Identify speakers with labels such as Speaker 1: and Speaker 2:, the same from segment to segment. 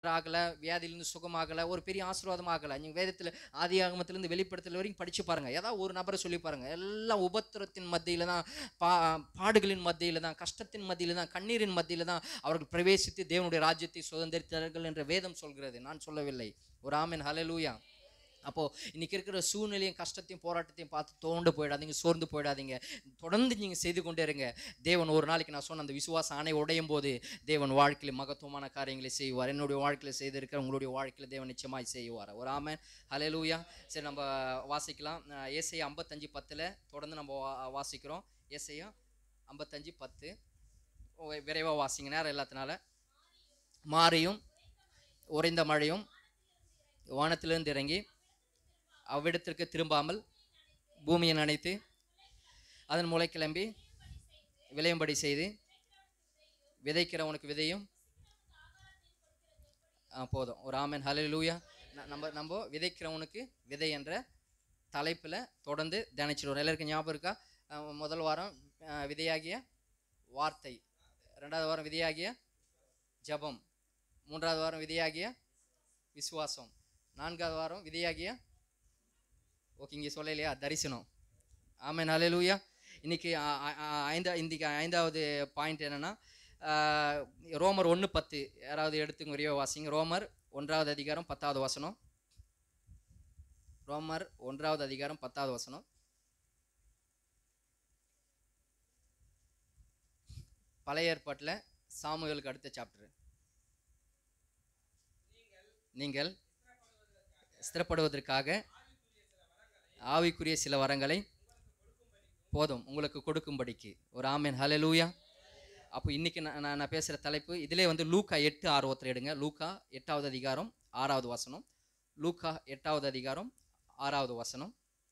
Speaker 1: ஆகலை வியாதியிலேருந்து சுகமாகலை ஒரு பெரிய ஆசீர்வாதம் ஆகலை நீங்கள் வேதத்தில் ஆதி ஆகமத்திலேருந்து வெளிப்படுத்தல் வரைக்கும் படித்து பாருங்கள் ஏதாவது ஒரு நபரை சொல்லி பாருங்கள் எல்லாம் உபத்திரத்தின் மத்தியில் தான் பா பாடுகளின் மத்தியில் தான் கஷ்டத்தின் மத்தியில் தான் கண்ணீரின் மத்தியில் தான் அவர்கள் பிரவேசித்து தேவனுடைய ராஜ்யத்தை சுதந்திரித்தார்கள் என்ற வேதம் சொல்கிறது நான் சொல்லவில்லை ஒரு ஆமென் ஹalleluya அப்போது இன்னைக்கு இருக்கிற சூழ்நிலையும் கஷ்டத்தையும் போராட்டத்தையும் பார்த்து தோண்டு போயிடாதீங்க சோர்ந்து போயிடாதீங்க தொடர்ந்து நீங்கள் செய்து கொண்டே இருங்க தேவன் ஒரு நாளைக்கு நான் சொன்ன அந்த விசுவாச ஆணை உடையும் போது தேவன் வாழ்க்கையில் மகத்துவமான காரியங்களை செய்வார் என்னுடைய வாழ்க்கையில் செய்திருக்கிற உங்களுடைய வாழ்க்கையில் தேவன் நிச்சயமாய் செய்வார் ஒரு ஆமென் ஹalleluya சரி நம்ம வாசிக்கலாம் அஹ் ஏசாயா ஐம்பத்தஞ்சு பத்தில் தொடர்ந்து நம்ம வா- வாசிக்கிறோம் ஏசாயா ஐம்பத்தஞ்சு பத்து விரைவாக வாசிங்க நேரம் எல்லாத்தினால மாறியும் உறைந்த மழையும் வானத்திலிருந்து இறங்கி அவ்விடத்திற்கு திரும்பாமல் பூமியை நனைத்து அதன் முளை கிளம்பி விளையும்படி செய்து விதைக்கிறவனுக்கு விதையும் ஆ, போதும் ஒரு ஆமென் ஹalleluya ந- நம்ம நம்ம விதைக்கிறவனுக்கு விதை என்ற தலைப்பில் தொடர்ந்து தியானிச்சிடுவோம் எல்லாருக்கும் ஞாபகம் இருக்கா ஆ, முதல் வாரம் ஆ, விதையாகிய வார்த்தை ரெண்டாவது வாரம் விதையாகிய ஜெபம் மூன்றாவது வாரம் விதையாகிய விசுவாசம் நான்காவது வாரம் விதையாகிய ஓகே இங்கே சொல்லலையா தரிசனம் ஆமென் ஹalleluya இன்னைக்கு ஆ- ஆ- ஆ- ஐந்தா இன்றைக்கி ஐந்தாவது பாயிண்ட் என்னன்னா ஆஹ், ரோமர் ஒன்று பத்து யாராவது எடுத்துங்க ஒரே வாசிங்க ரோமர் ஒன்றாவது அதிகாரம் பத்தாவது வசனம் ரோமர் ஒன்றாவது அதிகாரம் பத்தாவது வசனம் பழைய ஏற்பாட்டில் சாமுவேலுக்கு அடுத்த சாப்டர் நீங்கள் ஸ்திரப்படுவதற்காக ஆவிக்குரிய சில வரங்களை போதும் உங்களுக்கு கொடுக்கும்படிக்கு ஒரு ஆமேன் ஹalleluya அப்போ இன்னைக்கு நான் நான் நான் பேசுகிற தலைப்பு இதிலே வந்து லூக்கா எட்டு ஆறு ஒருத்தர் எடுங்க லூக்கா எட்டாவது அதிகாரம் ஆறாவது வசனம் லூக்கா எட்டாவது அதிகாரம் ஆறாவது வசனம்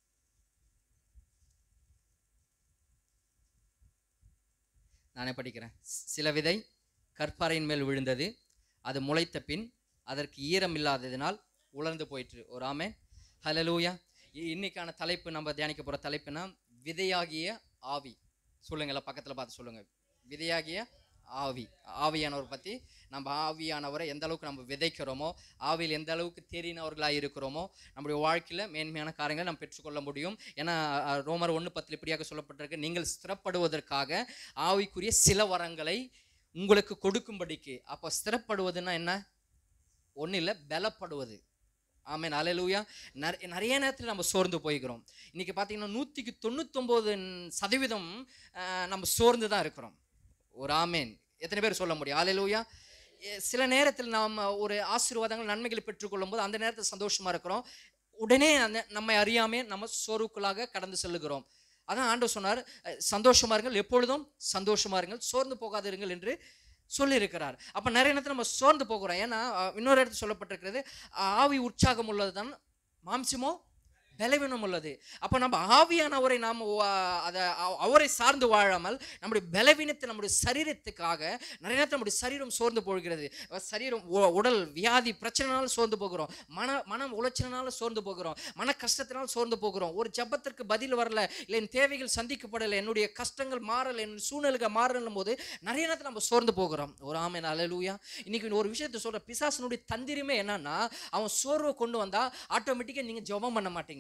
Speaker 1: நானே படிக்கிறேன் சி- சில விதை கற்பாறையின் மேல் விழுந்தது அது முளைத்த பின் அதற்கு ஈரம் இல்லாததினால் உலர்ந்து போயிற்று ஒரு ஆமே ஹலலூயா இன்னைக்கான தலைப்பு நம்ம தியானிக்க போகிற தலைப்புனா விதையாகிய ஆவி சொல்லுங்களேன் பக்கத்தில் பார்த்து சொல்லுங்க விதையாகிய ஆவி ஆவியானவர் பற்றி நம்ம ஆவியானவரை எந்த அளவுக்கு நம்ம விதைக்கிறோமோ ஆவியில் எந்த அளவுக்கு தேறினவர்களாக இருக்கிறோமோ நம்முடைய வாழ்க்கையில் மேன்மையான காரியங்களை நம்ம பெற்றுக்கொள்ள முடியும் ஏன்னா அஹ், ரோமர் ஒன்று பத்தில் இப்படியாக சொல்லப்பட்டிருக்கு நீங்கள் ஸ்திரப்படுவதற்காக ஆவிக்குரிய சில வரங்களை உங்களுக்கு கொடுக்கும்படிக்கு அப்போ ஸ்திரப்படுவதுன்னா என்ன ஒன்றும் இல்லை பலப்படுவது ஆமென் அலையலூயா நிறைய நிறைய நேரத்தில் நம்ம சோர்ந்து போய்க்கிறோம் இன்றைக்கி பார்த்தீங்கன்னா நூற்றிக்கு தொண்ணூத்தொம்பது சதவீதம் அஹ், நம்ம சோர்ந்து தான் இருக்கிறோம் ஒரு ஆமேன் எத்தனை பேர் சொல்ல முடியும் அலையலூயா சில நேரத்தில் நாம் ஒரு ஆசீர்வாதங்கள் நன்மைகளை பெற்றுக்கொள்ளும் போது அந்த நேரத்தில் சந்தோஷமாக இருக்கிறோம் உடனே அந்த நம்மை அறியாமே நம்ம சோர்வுக்குள்ளாக கடந்து செல்லுகிறோம் அதான் ஆண்டவர் சொன்னார் அஹ், சந்தோஷமா இருங்கள் எப்பொழுதும் சந்தோஷமா இருங்கள் சோர்ந்து போகாதிருங்கள் என்று சொல்லியிருக்கிறார் அப்போ நிறைய நேரத்தில் நம்ம சோர்ந்து போகிறோம் ஏன்னா அஹ், இன்னொரு இடத்துல சொல்லப்பட்டிருக்கிறது ஆவி உற்சாகம் உள்ளது தான் மாம்சமோ பலவீனம் உள்ளது அப்போ நம்ம ஆவியானவரை நாம் அதை அவ- அவரை சார்ந்து வாழாமல் நம்முடைய பலவீனத்தை நம்முடைய சரீரத்துக்காக நிறைய நேரத்தில் நம்முடைய சரீரம் சோர்ந்து போகிறது அஹ் சரீரம் உ- உடல் வியாதி பிரச்சனைனால சோர்ந்து போகிறோம் மன மனம் உளைச்சலினால சோர்ந்து போகிறோம் மன கஷ்டத்தினால் சோர்ந்து போகிறோம் ஒரு ஜெபத்திற்கு பதில் வரல இல்லை என் தேவைகள் சந்திக்கப்படலை என்னுடைய கஷ்டங்கள் மாறலை என் சூழ்நிலைகள் மாறலும் போது நிறைய நேரத்தில் நம்ம சோர்ந்து போகிறோம் ஒரு ஆமென் அலலூயா இன்னைக்கு ஒரு விஷயத்தை சொல்ற பிசாசனுடைய தந்திரமே என்னன்னா அவன் சோர்வை கொண்டு வந்தா ஆட்டோமேட்டிக்காக நீங்கள் ஜெபம் பண்ண மாட்டீங்க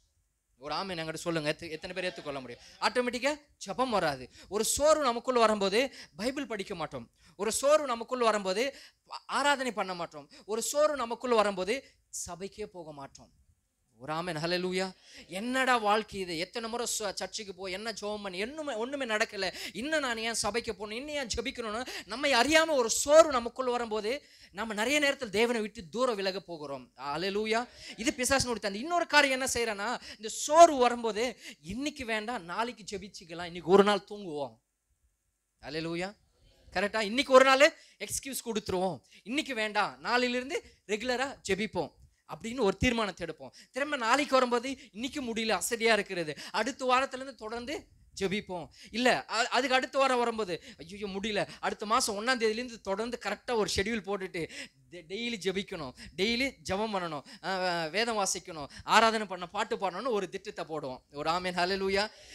Speaker 1: ஒரு ஆமை என்கிட்ட சொல்லுங்க எத்து- எத்தனை பேர் ஏற்றுக்கொள்ள முடியும் ஆட்டோமேட்டிக்காக ஜெபம் வராது ஒரு சோர்வு நமக்குள்ள வரும்போது பைபிள் படிக்க மாட்டோம் ஒரு சோர்வு நமக்குள்ள வரும்போது ஆராதனை பண்ண மாட்டோம் ஒரு சோர்வு நமக்குள்ள வரும்போது சபைக்கே போக மாட்டோம் ஒரு ஆமென் ஹalleluya என்னடா வாழ்க்கை இது எத்தனை முறை ச- சர்ச்சுக்கு போய் என்ன ஜெபம் பண்ணி என்னுமே ஒன்றுமே நடக்கல இன்னும் நான் ஏன் சபைக்கு போகணும் இன்னும் ஏன் ஜெபிக்கணும்னு நம்மை அறியாமல் ஒரு சோர்வு நமக்குள்ள வரும்போது நம்ம நிறைய நேரத்தில் தேவனை விட்டு தூரம் விலக போகிறோம் ஹalleluya இது பிசாசனுடைய தந்தை இன்னொரு காரியம் என்ன செய்யறேன்னா இந்த சோர்வு வரும்போது இன்னைக்கு வேண்டாம் நாளைக்கு ஜெபிச்சுக்கலாம் இன்னைக்கு ஒரு நாள் தூங்குவோம் ஹalleluya கரெக்டா இன்னைக்கு ஒரு நாள் எக்ஸ்கியூஸ் கொடுத்துருவோம் இன்னைக்கு வேண்டாம் நாளையிலிருந்து ரெகுலராக ஜெபிப்போம் அப்படின்னு ஒரு தீர்மானத்தை எடுப்போம் திரும்ப நாளைக்கு வரும்போது இன்னைக்கு முடியல அசதியாக இருக்கிறது அடுத்த வாரத்துலேருந்து தொடர்ந்து ஜெபிப்போம் இல்லை அதுக்கு அடுத்த வாரம் வரும்போது ஐயோ முடியல அடுத்த மாதம் ஒன்றாம் தேதியிலேருந்து தொடர்ந்து கரெக்டாக ஒரு ஷெட்யூல் போட்டுட்டு டெய்லி ஜெபிக்கணும் டெய்லி ஜெபம் பண்ணணும் அஹ் வேதம் வாசிக்கணும் ஆராதனை பண்ண பாட்டு பாடணும்னு ஒரு திட்டத்தை போடுவோம் ஒரு ஆமேன் ஹalleluya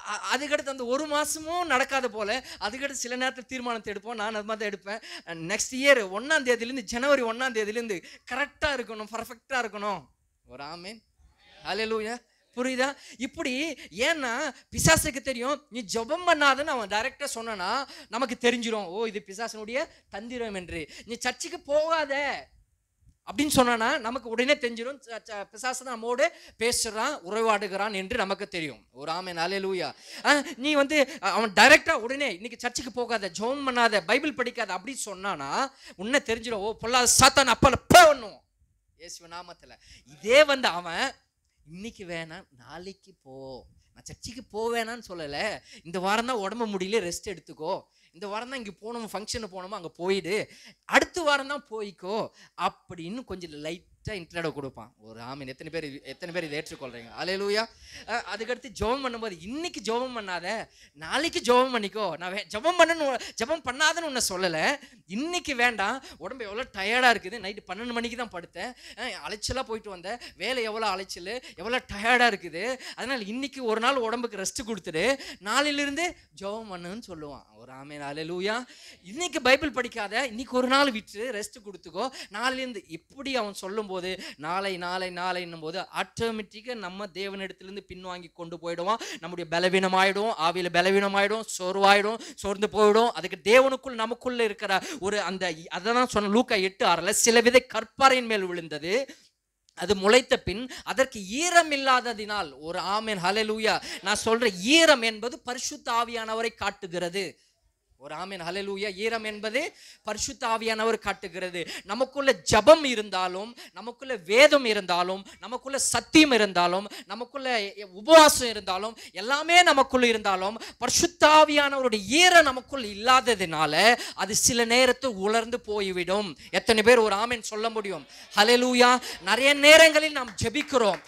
Speaker 1: அ- அதுக்கடுத்து அந்த ஒரு மாசமும் நடக்காத போல அதுக்கடுத்து சில நேரத்தில் தீர்மானத்தை எடுப்போம் நான் அது மாதிரி தான் எடுப்பேன் நெக்ஸ்ட் இயர் ஒன்னாம் தேதியிலேருந்து ஜனவரி ஒன்னாம் தேதியிலேருந்து கரெக்டாக இருக்கணும் பர்ஃபெக்டாக இருக்கணும் ஒரு ஆமேன் ஹalleluya புரியுதா இப்படி ஏன்னா பிசாசுக்கு தெரியும் நீ ஜெபம் பண்ணாதன்னு அவன் டைரக்டா சொன்னானா நமக்கு தெரிஞ்சிரும் ஓ இது பிசாசனுடைய தந்திரம் என்று நீ சர்ச்சுக்கு போகாத அப்படின்னு சொன்னானா நமக்கு உடனே தெரிஞ்சிடும் ச- ச- பிசாசு தான் நம்மோடு பேசுறான் உறவாடுகிறான் என்று நமக்கு தெரியும் ஒரு ஆமென் அலையலூயா நீ வந்து அஹ், அவன் டைரக்டா உடனே இன்னைக்கு சர்ச்சுக்கு போகாத ஜெபம் பண்ணாத பைபிள் படிக்காத அப்படி சொன்னானா உன்னை தெரிஞ்சிடும் ஓ பொல்லாத சாத்தான் அப்பல போடணும் இயேசுவ நாமத்துல இதே வந்து அவன் இன்னைக்கு வேணாம் நாளைக்கு போ நான் சர்ச்சுக்கு போவேணான்னு சொல்லலை இந்த வாரம் தான் உடம்பு முடியல ரெஸ்ட் எடுத்துக்கோ இந்த வாரம் தான் இங்கே போனோம் ஃபங்க்ஷனு போனோமோ அங்கே போயிடு அடுத்த வாரம் தான் போய்க்கோ அப்படின்னு கொஞ்சம் லைட்டாக இன்ட்ரடோ கொடுப்பான் ஒரு ஆமீன் எத்தனை பேர் இது- எத்தனை பேர் இதை ஏற்றுக்கொள்றீங்க அலையலூயா அதுக்கடுத்து ஜெபம் பண்ணும்போது இன்னைக்கு ஜெபம் பண்ணாத நாளைக்கு ஜெபம் பண்ணிக்கோ நான் வே- ஜெபம் பண்ணணும் ஜெபம் பண்ணாதன்னு உன்னை சொல்லலை இன்னைக்கு வேண்டாம் உடம்பு எவ்வளோ டயர்டாக இருக்குது நைட்டு பன்னெண்டு மணிக்கு தான் படுத்தேன் அஹ் அலைச்சலாக போயிட்டு வந்தேன் வேலை எவ்வளோ அலைச்சல் எவ்வளோ டயர்டாக இருக்குது அதனால் இன்னைக்கு ஒரு நாள் உடம்புக்கு ரெஸ்ட் கொடுத்துடு நாளையிலிருந்து ஜெபம் பண்ணுன்னு சொல்லுவான் ஒரு ஆமேன் அலையலூயா இன்னைக்கு பைபிள் படிக்காத இன்னைக்கு ஒரு நாள் விட்டு ரெஸ்ட் கொடுத்துக்கோ நாளையிலேருந்து இப்படி அவன் சொல்லும்போது நாளை நாளை நாளைன்னும் போது ஆட்டோமேட்டிக்காக நம்ம தேவனிடத்திலிருந்து பின்வாங்கி கொண்டு போயிடுவோம் நம்முடைய பலவீனமாயிடும் ஆவியில் பலவீனமாயிடும் சோர்வாயிடும் சோர்ந்து போயிடும் அதுக்கு தேவனுக்குள் நமக்குள்ள இருக்கிற ஒரு அந்த அதான் சொன்ன லூக்கா எட்டு ஆறுல சில விதை கற்பாறையின் மேல் விழுந்தது அது முளைத்த பின் அதற்கு ஈரம் இல்லாததினால் ஒரு ஆமென் ஹalleluya நான் சொல்ற ஈரம் என்பது பரிசுத்த ஆவியானவரை காட்டுகிறது ஒரு ஆமென் ஹalleluya ஈரம் என்பது பரிசுத்த ஆவியானவர் காட்டுகிறது நமக்குள்ள ஜபம் இருந்தாலும் நமக்குள்ள வேதம் இருந்தாலும் நமக்குள்ள சத்தியம் இருந்தாலும் நமக்குள்ள உபவாசம் இருந்தாலும் எல்லாமே நமக்குள்ள இருந்தாலும் பரிசுத்த ஆவியானவருடைய ஈரம் நமக்குள் இல்லாததினால அது சில நேரத்தில் உலர்ந்து போய்விடும் எத்தனை பேர் ஒரு ஆமென் சொல்ல முடியும் ஹalleluya நிறைய நேரங்களில் நாம் ஜெபிக்கிறோம்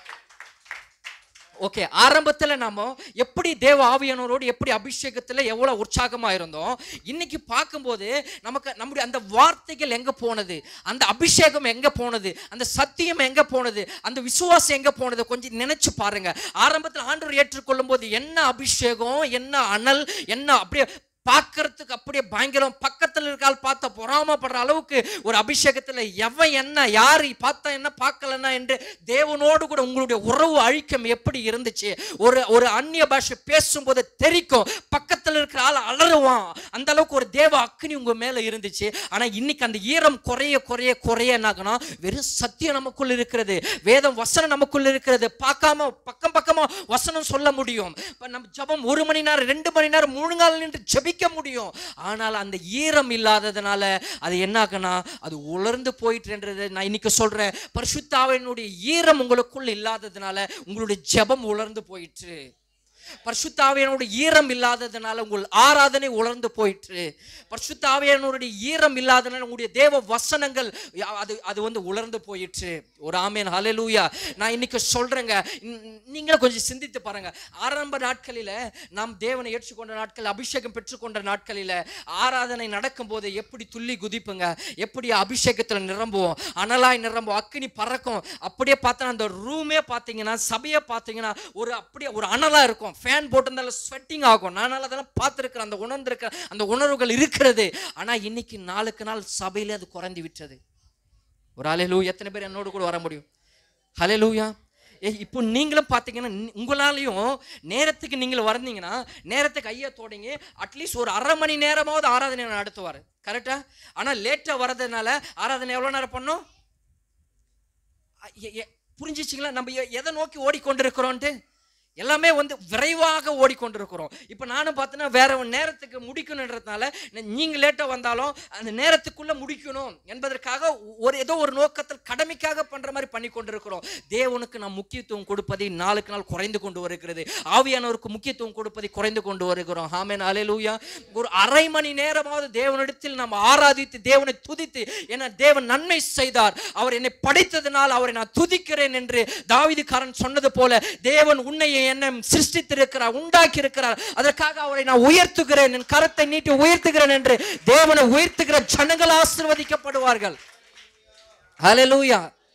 Speaker 1: ஓகே ஆரம்பத்தில் நாம எப்படி தேவ ஆவியானவரோடு எப்படி அபிஷேகத்தில் எவ்வளோ உற்சாகமாக இருந்தோம் இன்னைக்கு பார்க்கும்போது நமக்கு நம்முடைய அந்த வார்த்தைகள் எங்கே போனது அந்த அபிஷேகம் எங்கே போனது அந்த சத்தியம் எங்கே போனது அந்த விசுவாசம் எங்கே போனது கொஞ்சம் நினைச்சு பாருங்க ஆரம்பத்தில் ஆண்டவர் ஏற்றுக்கொள்ளும் போது என்ன அபிஷேகம் என்ன அனல் என்ன அப்படியே பார்க்கறதுக்கு அப்படியே பயங்கரம் பக்கத்தில் இருக்கால் பார்த்த பொறாமப்படுற அளவுக்கு ஒரு அபிஷேகத்தில் எவன் என்ன யார் பார்த்தா என்ன பார்க்கலன்னா என்று தேவனோடு கூட உங்களுடைய உறவு அழிக்கம் எப்படி இருந்துச்சு ஒரு ஒரு அந்நிய பாஷை பேசும்போது தெரிக்கும் பக்கத்தில் இருக்கிற ஆள் அலறுவான் அந்த அளவுக்கு ஒரு தேவ அக்னி உங்க மேல இருந்துச்சு ஆனா இன்னைக்கு அந்த ஈரம் குறைய குறைய குறைய என்னாகணும் வெறும் சத்தியம் நமக்குள்ள இருக்கிறது வேதம் வசனம் நமக்குள்ள இருக்கிறது பார்க்காம பக்கம் பக்கமா வசனம் சொல்ல முடியும் இப்ப நம்ம ஜெபம் ஒரு மணி நேரம் ரெண்டு மணி நேரம் மூணு நாள் நின்று ஜெபிக்க முடியும் ஆனால் அந்த ஈரம் இல்லாததுனால அது என்னாகனா அது உலர்ந்து போயிட்டுன்றது நான் இன்னைக்கு சொல்றேன் பரிசுத்தாவினுடைய ஈரம் உங்களுக்குள்ள இல்லாததுனால உங்களுடைய ஜெபம் உலர்ந்து போயிற்று பரிசுத்தாவியனுடைய ஈரம் இல்லாததுனால உங்கள் ஆராதனை உலர்ந்து போயிற்று பரிசுத்தாவியனுடைய ஈரம் இல்லாததுனால உங்களுடைய தேவ வசனங்கள் யா- அது அது வந்து உலர்ந்து போயிற்று ஒரு ஆமேன் ஹalleluya நான் இன்னைக்கு சொல்றேங்க நீ- நீங்களும் கொஞ்சம் சிந்தித்து பாருங்க ஆரம்ப நாட்களில நாம் தேவனை ஏற்றுக்கொண்ட நாட்கள் அபிஷேகம் பெற்றுக்கொண்ட நாட்களில ஆராதனை நடக்கும்போது எப்படி துள்ளி குதிப்புங்க எப்படி அபிஷேகத்துல நிரம்புவோம் அனலாய் நிரம்பும் அக்கினி பறக்கும் அப்படியே பார்த்தா அந்த ரூமே பார்த்தீங்கன்னா சபையை பார்த்தீங்கன்னா ஒரு அப்படியே ஒரு அனலா இருக்கும் ஃபேன் போட்டிருந்தாலும் ஸ்வெட்டிங் ஆகும் நான் அதெல்லாம் பார்த்துருக்கிறேன் அந்த உணர்ந்திருக்கிற அந்த உணர்வுகள் இருக்கிறது ஆனா இன்னைக்கு நாளுக்கு நாள் சபையில அது குறைந்து விட்டது ஒரு அலையலூ எத்தனை பேர் என்னோடு கூட வர முடியும் ஹalleluya ஏ இப்போ நீங்களும் பார்த்தீங்கன்னா நீ- உங்களாலையும் நேரத்துக்கு நீங்கள் வந்தீங்கன்னா நேரத்துக்கு ஐயா தோடிங்க அட்லீஸ்ட் ஒரு அரை மணி நேரமாவது ஆராதனை நடத்துவார் கரெக்டா ஆனால் லேட்டாக வர்றதுனால ஆராதனை எவ்வளோ நேரம் பண்ணோம் அ- எ- எ- புரிஞ்சிச்சிங்களா நம்ம எ- எதை நோக்கி ஓடிக்கொண்டிருக்கிறோன்ட்டு எல்லாமே வந்து விரைவாக ஓடிக்கொண்டிருக்கிறோம் இப்போ நானும் பார்த்தீங்கன்னா வேற ஒரு நேரத்துக்கு முடிக்கணுன்றதுனால ந- நீங்க லேட்டாக வந்தாலும் அந்த நேரத்துக்குள்ள முடிக்கணும் என்பதற்காக ஒரு ஏதோ ஒரு நோக்கத்தில் கடமைக்காக பண்ற மாதிரி பண்ணி கொண்டிருக்கிறோம் தேவனுக்கு நாம் முக்கியத்துவம் கொடுப்பதை நாளுக்கு நாள் குறைந்து கொண்டு வருகிறது ஆவியானவருக்கு முக்கியத்துவம் கொடுப்பதை குறைந்து கொண்டு வருகிறோம் ஆமென் அலையலூயா ஒரு அரை மணி நேரமாவது தேவனிடத்தில் நாம் ஆராதித்து தேவனை துதித்து என தேவன் நன்மை செய்தார் அவர் என்னை படைத்ததினால் அவரை நான் துதிக்கிறேன் என்று தாவீதுக்காரன் சொன்னது போல தேவன் உன்னை என்ன சிருஷ்டித்திருக்கிறார் உண்டாக்கி இருக்கிறார் அதற்காக அவரை நான் உயர்த்துகிறேன் என் கரத்தை நீட்டி உயர்த்துகிறேன் என்று தேவனை உயர்த்துகிற ஜனங்கள் ஆசீர்வதிக்கப்படுவார்கள் ஹalleluya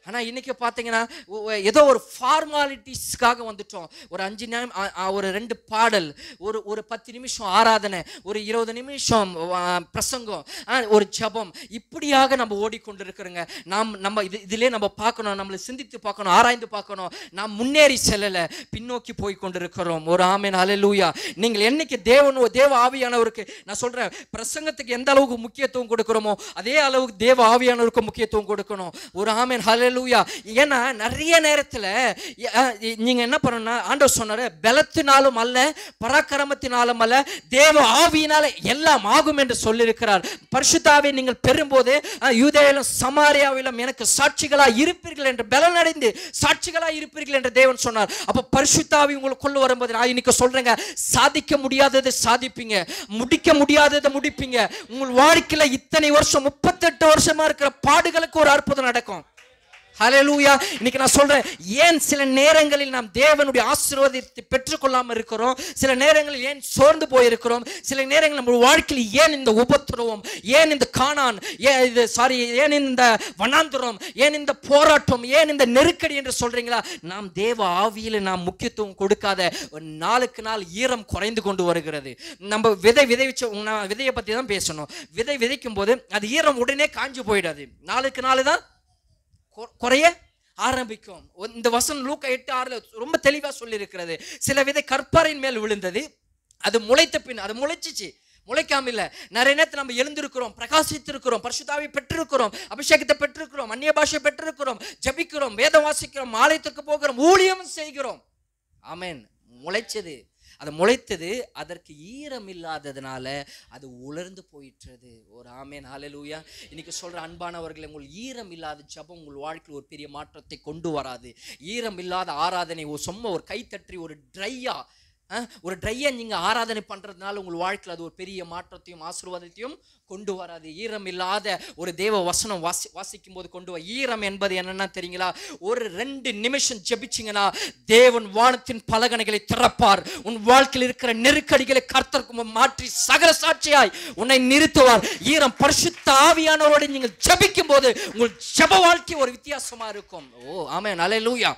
Speaker 1: ஆனா இன்னைக்கு பார்த்தீங்கன்னா ஒ- ஒ- ஏதோ ஒரு ஃபார்மாலிட்டிஸ்க்காக வந்துட்டோம் ஒரு அஞ்சு நிமிஷம் ஆ, ஆ, ஒரு ரெண்டு பாடல் ஒரு ஒரு பத்து நிமிஷம் ஆராதனை ஒரு இருபது நிமிஷம் ஆ, பிரசங்கம் ஆ, ஒரு ஜெபம் இப்படியாக நம்ம ஓடிக்கொண்டிருக்கிறோங்க நாம் நம்ம இது இதிலே நம்ம பார்க்கணும் நம்மளை சிந்தித்து பார்க்கணும் ஆராய்ந்து பார்க்கணும் நாம் முன்னேறி செல்லலை பின்னோக்கி போய் கொண்டிருக்கிறோம் ஒரு ஆமேன் ஹalleluya நீங்கள் என்னைக்கு தேவன் தேவ ஆவியானவருக்கு நான் சொல்றேன் பிரசங்கத்துக்கு எந்த அளவுக்கு முக்கியத்துவம் கொடுக்கிறோமோ அதே அளவுக்கு தேவ ஆவியானவருக்கு முக்கியத்துவம் கொடுக்கணும் ஒரு ஆமேன் ஹalleluya ஏன்னா நிறைய நேரத்துல எ- அஹ், நீங்க என்ன பண்ணணும்னா ஆண்டவர் சொன்னாரு பலத்தினாலும் அல்ல பராக்கிரமத்தினாலும் அல்ல தேவ ஆவியினால எல்லாம் ஆகும் என்று சொல்லியிருக்கிறார் பரிசுத்தாவை நீங்கள் பெறும்போது அஹ், யூதேயிலும் சமாரியாவிலும் எனக்கு சாட்சிகளா இருப்பீர்கள் என்று பலனடைந்து சாட்சிகளா இருப்பீர்கள் என்று தேவன் சொன்னார் அப்ப பரிசுத்தாவி உங்களுக்கு கொண்டு வரும்போது நான் இன்னைக்கு சொல்றேங்க சாதிக்க முடியாததை சாதிப்பீங்க முடிக்க முடியாததை முடிப்பீங்க உங்கள் வாழ்க்கையில இத்தனை வருஷம் முப்பத்தெட்டு வருஷமா இருக்கிற பாடுகளுக்கு ஒரு அற்புதம் நடக்கும் ஹalleluya இன்னைக்கு நான் சொல்றேன் ஏன் சில நேரங்களில் நாம் தேவனுடைய ஆசீர்வாதத்தை பெற்றுக்கொள்ளாமல் இருக்கிறோம் சில நேரங்களில் ஏன் சோர்ந்து போயிருக்கிறோம் சில நேரங்களில் நம்ம வாழ்க்கையில் ஏன் இந்த உபத்திரவம் ஏன் இந்த காணான் ஏன் இது சாரி ஏன் இந்த வனாந்துரம் ஏன் இந்த போராட்டம் ஏன் இந்த நெருக்கடி என்று சொல்றீங்களா நாம் தேவ ஆவியில் நாம் முக்கியத்துவம் கொடுக்காத ஒரு நாளுக்கு நாள் ஈரம் குறைந்து கொண்டு வருகிறது நம்ம விதை விதைச்ச நான் விதையை பத்தி தான் பேசணும் விதை விதைக்கும் போது அது ஈரம் உடனே காஞ்சு போயிடாது நாளுக்கு நாள் தான் கொ- குறைய ஆரம்பிக்கும் ஒ- இந்த வசனம் லூக்கா எட்டு ஆறுல ரொம்ப தெளிவா சொல்லியிருக்கிறது சில விதை கற்பாறையின் மேல் விழுந்தது அது முளைத்த பின் அது முளைச்சிச்சு முளைக்காம இல்ல நிறைய நேரத்தில் நம்ம எழுந்திருக்கிறோம் பிரகாசித்திருக்கிறோம் பரிசுத்தாவை பெற்றிருக்கிறோம் அபிஷேகத்தை பெற்றிருக்கிறோம் அந்நிய பாஷை பெற்றிருக்கிறோம் ஜபிக்கிறோம் வேதம் வாசிக்கிறோம் ஆலயத்துக்கு போகிறோம் ஊழியம் செய்கிறோம் ஆமென் முளைச்சது அது முளைத்தது அதற்கு ஈரம் இல்லாததுனால அது உலர்ந்து போயிற்றது ஒரு ஆமேன் ஹalleluya இன்னைக்கு சொல்ற அன்பானவர்களே உங்கள் ஈரம் இல்லாத ஜெபம் உங்கள் வாழ்க்கையில் ஒரு பெரிய மாற்றத்தை கொண்டு வராது ஈரம் இல்லாத ஆராதனை ஒரு சும்மா ஒரு கைத்தற்றி ஒரு ட்ரையா ஒரு ட்ரையை நீங்க ஆராதனை பண்றதுனால உங்கள் வாழ்க்கையில் அது ஒரு பெரிய மாற்றத்தையும் ஆசீர்வாதத்தையும் கொண்டு வராது ஈரம் இல்லாத ஒரு தேவ வசனம் வாசி வாசிக்கும் போது கொண்டு வா ஈரம் என்பது என்னன்னா தெரியுங்களா ஒரு ரெண்டு நிமிஷம் ஜெபிச்சிங்கன்னா தேவன் வானத்தின் பலகனைகளை திறப்பார் உன் வாழ்க்கையில் இருக்கிற நெருக்கடிகளை கர்த்தருக்கு மாற்றி சகல சாட்சியாய் உன்னை நிறுத்துவார் ஈரம் பரிசுத்த ஆவியானவரோடு நீங்கள் ஜெபிக்கும் போது உங்கள் ஜெப வாழ்க்கை ஒரு வித்தியாசமா இருக்கும் ஓ ஆமென் அல்லேலூயா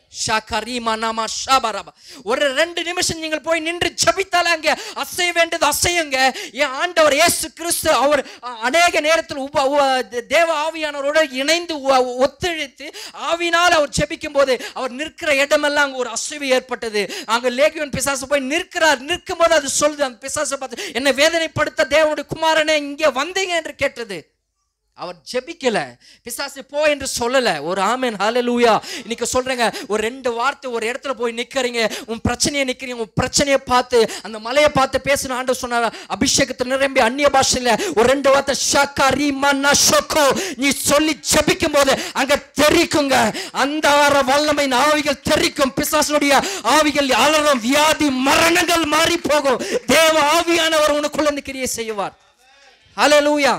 Speaker 1: ஷகரீமா நாமா ஷாபரபா. ஒரு ரெண்டு நிமிஷம் நீங்கள் போய் நின்று ஜபித்தால அங்க அசைய வேண்டியது அசையுங்க என் ஆண்டவர் இயேசு கிறிஸ்து அவர் அ, அநேக நேரத்தில் உப உ- தே- தேவ ஆவியானவரோட இணைந்து உ- ஒத்துழைத்து ஆவினால் அவர் ஜெபிக்கும் போது அவர் நிற்கிற இடமெல்லாம் அங்க ஒரு அசைவு ஏற்பட்டது அங்க லேகியன் பிசாசு போய் நிற்கிறார் நிற்கும் போது அது சொல்லுது அந்த பிசாசை பார்த்து என்னை வேதனைப்படுத்த தேவனுடைய குமாரனே இங்கே வந்தீங்க என்று கேட்டது அவர் ஜெபிக்கல பிசாசு போ என்று சொல்லல ஒரு ஆமென் ஹalleluya இன்னைக்கு சொல்றேங்க ஒரு ரெண்டு வார்த்தை ஒரு இடத்துல போய் நிக்கிறீங்க உன் பிரச்சனையை நிக்கிறீங்க உன் பிரச்சனையை பார்த்து அந்த மலையை பார்த்து பேசின ஆண்டவர் சொன்னார் அபிஷேகத்தை நிரம்பி அந்நிய பாஷையில ஒரு ரெண்டு வார்த்தை ஷக்கரி மன்னா ஷோக்கோ நீ சொல்லி ஜெபிக்கும் போது அங்க தெரிக்குங்க அந்த வல்லமை ஆவிகள் தெரிக்கும் பிசாசனுடைய ஆவிகள் அலறும் வியாதி மரணங்கள் மாறி போகும் தேவ ஆவியானவர் உனக்குள்ள இந்த கிரியை செய்வார் ஹalleluya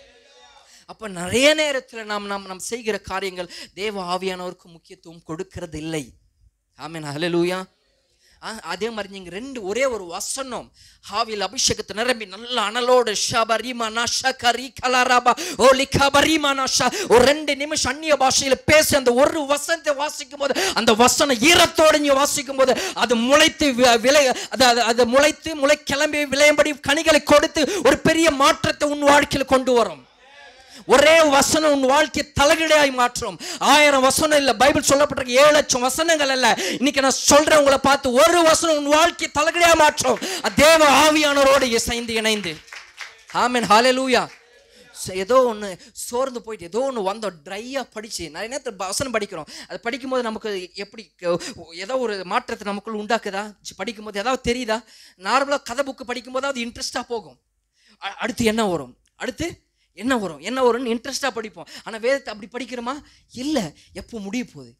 Speaker 1: அப்ப நிறைய நேரத்துல நாம் நாம் நாம் செய்கிற காரியங்கள் தேவ ஆவியானவருக்கு முக்கியத்துவம் கொடுக்கிறது இல்லை ஆமென் ஹalleluya ஆ, அதே மாதிரி நீங்க ரெண்டு ஒரே ஒரு வசனம் ஆவியில் அபிஷேகத்தை நிரம்பி நல்ல அனலோடு ஷபரிமா நஷா கரி கலராபா ஓ லிகபரிமா நஷா ஒரு ரெண்டு நிமிஷம் அந்நிய பாஷையில பேசி அந்த ஒரு வசனத்தை வாசிக்கும் போது அந்த வசனம் ஈரத்தோடு நீ வாசிக்கும் போது அது முளைத்து வி- விளை அது அது- அது முளைத்து முளை கிளம்பி விளையும்படி கனிகளை கொடுத்து ஒரு பெரிய மாற்றத்தை உன் வாழ்க்கையில் கொண்டு வரும் ஒரே வசனம் உன் வாழ்க்கையை தலகிடையாய் மாற்றும் ஆயிரம் வசனம் இல்ல பைபிள் சொல்லப்பட்டிருக்க ஏழு லட்சம் வசனங்கள் அல்ல இன்னைக்கு நான் சொல்றேன் உங்களை பார்த்து ஒரு வசனம் உன் வாழ்க்கையை தலகிடையா மாற்றும் அது தேவ ஆவியானவரோடு இசைந்து இணைந்து ஆமென் ஹalleluya ச- ஏதோ ஒன்று சோர்ந்து போயிட்டு ஏதோ ஒன்று வந்தோம் ட்ரையாக படித்து நிறைய நேரத்தில் வசனம் படிக்கிறோம் அது படிக்கும்போது நமக்கு எப்படி க- ஏதோ ஒரு மாற்றத்தை நமக்குள்ள உண்டாக்குதா சி- படிக்கும்போது ஏதாவது தெரியுதா நார்மலாக கதை புக்கு படிக்கும்போது அது இன்ட்ரெஸ்டாக போகும் அ- அடுத்து என்ன வரும் அடுத்து என்ன வரும் என்ன வரும்னு இன்ட்ரெஸ்டாக படிப்போம் ஆனால் வேதத்தை அப்படி படிக்கிறோமா இல்லை எப்போ முடிய போகுது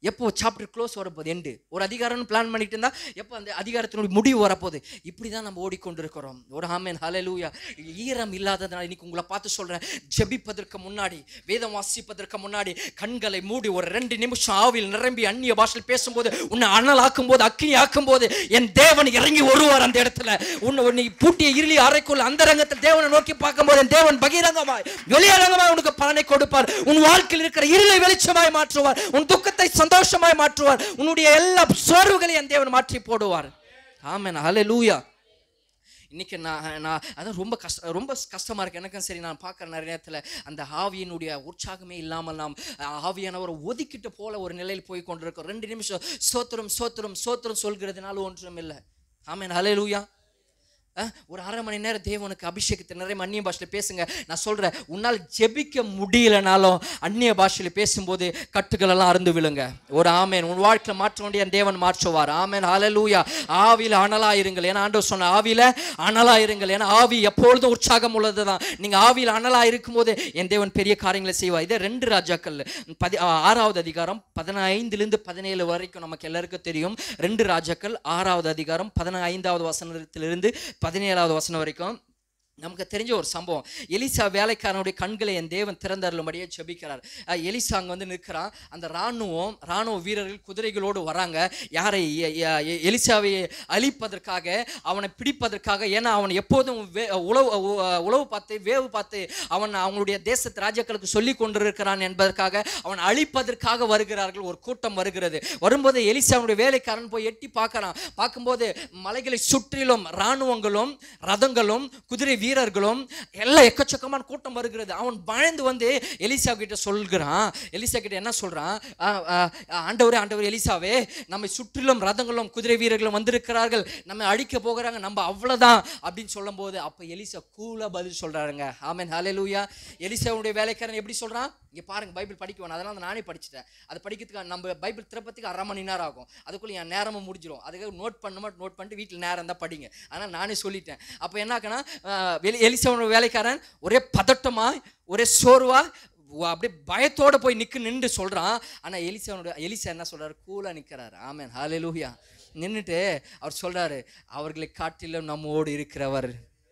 Speaker 1: எப்போ சாப்டர் க்ளோஸ் வரப்போகுது எண்டு ஒரு அதிகாரம்னு பிளான் பண்ணிட்டு இருந்தா எப்போ அந்த அதிகாரத்தினுடைய முடிவு வரப்போகுது இப்படி தான் நம்ம ஓடிக்கொண்டிருக்கிறோம் ஒரு ஆமேன் ஹalleluya ஈரம் இல்லாததுனால இன்னைக்கு உங்களை பார்த்து சொல்றேன் ஜெபிப்பதற்கு முன்னாடி வேதம் வாசிப்பதற்கு முன்னாடி கண்களை மூடி ஒரு ரெண்டு நிமிஷம் ஆவில் நிரம்பி அந்நிய பாஷையில் பேசும்போது உன்னை அனலாக்கும் போது அக்கினி ஆக்கும் போது என் தேவன் இறங்கி வருவார் அந்த இடத்துல உன்னை நீ பூட்டிய இருளி அறைக்குள் அந்த ரங்கத்தில் தேவனை நோக்கி பார்க்கும்போது என் தேவன் பகிரங்கமாய் வெளியரங்கமாய் உனக்கு பலனை கொடுப்பார் உன் வாழ்க்கையில் இருக்கிற இருளை வெளிச்சமாய் மாற்றுவார் உன் துக்கத்தை சந்தோஷமாய் மாற்றுவார் உன்னுடைய எல்லா சோர்வுகளையும் என் தேவன் மாற்றி போடுவார் ஆமென் ஹalleluya இன்னைக்கு நான் நான் அதான் ரொம்ப கஷ்ட ரொம்ப கஷ்டமா இருக்கு எனக்கும் சரி நான் பார்க்குற நிறைய நேரத்தில் அந்த ஆவியினுடைய உற்சாகமே இல்லாமல் நாம் அஹ், ஆவியானவரை ஒதுக்கிட்டு போல ஒரு நிலையில் போய் கொண்டிருக்கோம் ரெண்டு நிமிஷம் சோத்திரம் சோத்திரம் சோத்திரம் சொல்கிறதுனால ஒன்றும் இல்லை ஆமென் ஹalleluya அஹ், ஒரு அரை மணி நேரம் தேவனுக்கு அபிஷேகத்தை நிறைய அந்நிய பாஷையில் பேசுங்க நான் சொல்கிறேன் உன்னால் ஜெபிக்க முடியலனாலும் அந்நிய பாஷையில் பேசும்போது கட்டுகள் எல்லாம் அருந்து விழுங்க ஒரு ஆமேன் உன் வாழ்க்கையில் மாற்ற வேண்டிய என் தேவன் மாற்றுவார் ஆமேன் ஹalleluya ஆவியில் அனலா இருங்கள் ஏன்னா ஆண்டவர் சொன்ன ஆவியில் அனலா இருங்கள் ஏன்னா ஆவி எப்பொழுதும் உற்சாகம் உள்ளது தான் நீங்கள் ஆவியில் அனலா இருக்கும்போது என் தேவன் பெரிய காரியங்களை செய்வார் இதே ரெண்டு ராஜாக்கள் பதி ஆ- ஆறாவது அதிகாரம் பதினைந்துலேருந்து பதினேழு வரைக்கும் நமக்கு எல்லாருக்கும் தெரியும் ரெண்டு ராஜாக்கள் ஆறாவது அதிகாரம் பதினைந்தாவது வசனத்திலிருந்து பதினேழாவது வசனம் வரைக்கும் நமக்கு தெரிஞ்ச ஒரு சம்பவம் எலிசா வேலைக்காரனுடைய கண்களை என் தேவன் திறந்தருளும்படியே ஜெபிக்கிறார் அஹ் எலிசா அங்கே வந்து நிற்கிறான் அந்த இராணுவம் இராணுவ வீரர்கள் குதிரைகளோடு வராங்க யாரை எ- எ- எ- எலிசாவை அழிப்பதற்காக அவனை பிடிப்பதற்காக ஏன்னா அவன் எப்போதும் வே- உளவு உ- உளவு பார்த்து வேவு பார்த்து அவன் அவங்களுடைய தேசத்து ராஜாக்களுக்கு சொல்லி கொண்டிருக்கிறான் என்பதற்காக அவன் அழிப்பதற்காக வருகிறார்கள் ஒரு கூட்டம் வருகிறது வரும்போது எலிசாவுடைய வேலைக்காரன் போய் எட்டி பார்க்கறான் பார்க்கும்போது மலைகளை சுற்றிலும் இராணுவங்களும் ரதங்களும் குதிரை வீரர்களும் எல்லாம் எக்கச்சக்கமான கூட்டம் வருகிறது அவன் பயந்து வந்து எலிசா கிட்ட சொல்கிறான் எலிசா கிட்ட என்ன சொல்றான் "ஆ, ஆ, ஆண்டவரே ஆண்டவர் எலிசாவே நம்மை சுற்றிலும் ரதங்களும் குதிரை வீரர்களும் வந்திருக்கிறார்கள் நம்ம அழிக்க போகிறாங்க நம்ம அவ்வளவுதான் அப்படின்னு சொல்லும்போது அப்ப எலிசா கூலா பதில் சொல்றாருங்க ஆமென் ஹalleluya எலிசாவுடைய வேலைக்காரன் எப்படி சொல்றான் இங்க பாருங்க பைபிள் படிக்க வேணாம் அதனால நான் நானே படிச்சிட்டேன் அதை படிக்கிறதுக்கு நம்ம பைபிள் திறப்பத்துக்கு அரை மணி நேரம் ஆகும் அதுக்குள்ள என் நேரமும் முடிஞ்சிடும் அதுக்காக நோட் பண்ணுமா நோட் பண்ணிட்டு வீட்டில் நேரம் தான் படிங்க ஆனால் நானே சொல்லிட்டேன் அப்போ என்னாக்கன்னா வெளி எலிசாவோட வேலைக்காரன் ஒரே பதட்டமா ஒரே சோர்வா வ- அப்படியே பயத்தோட போய் நிக்கு நின்று சொல்றான் ஆனா எலிசாவோட எலிசா என்ன சொல்றாரு கூலா நிக்கிறாரு ஆமென் ஹalleluya நின்னுட்டு அவர் சொல்றாரு அவர்களை காட்டிலும் நம்மோடு இருக்கிறவர்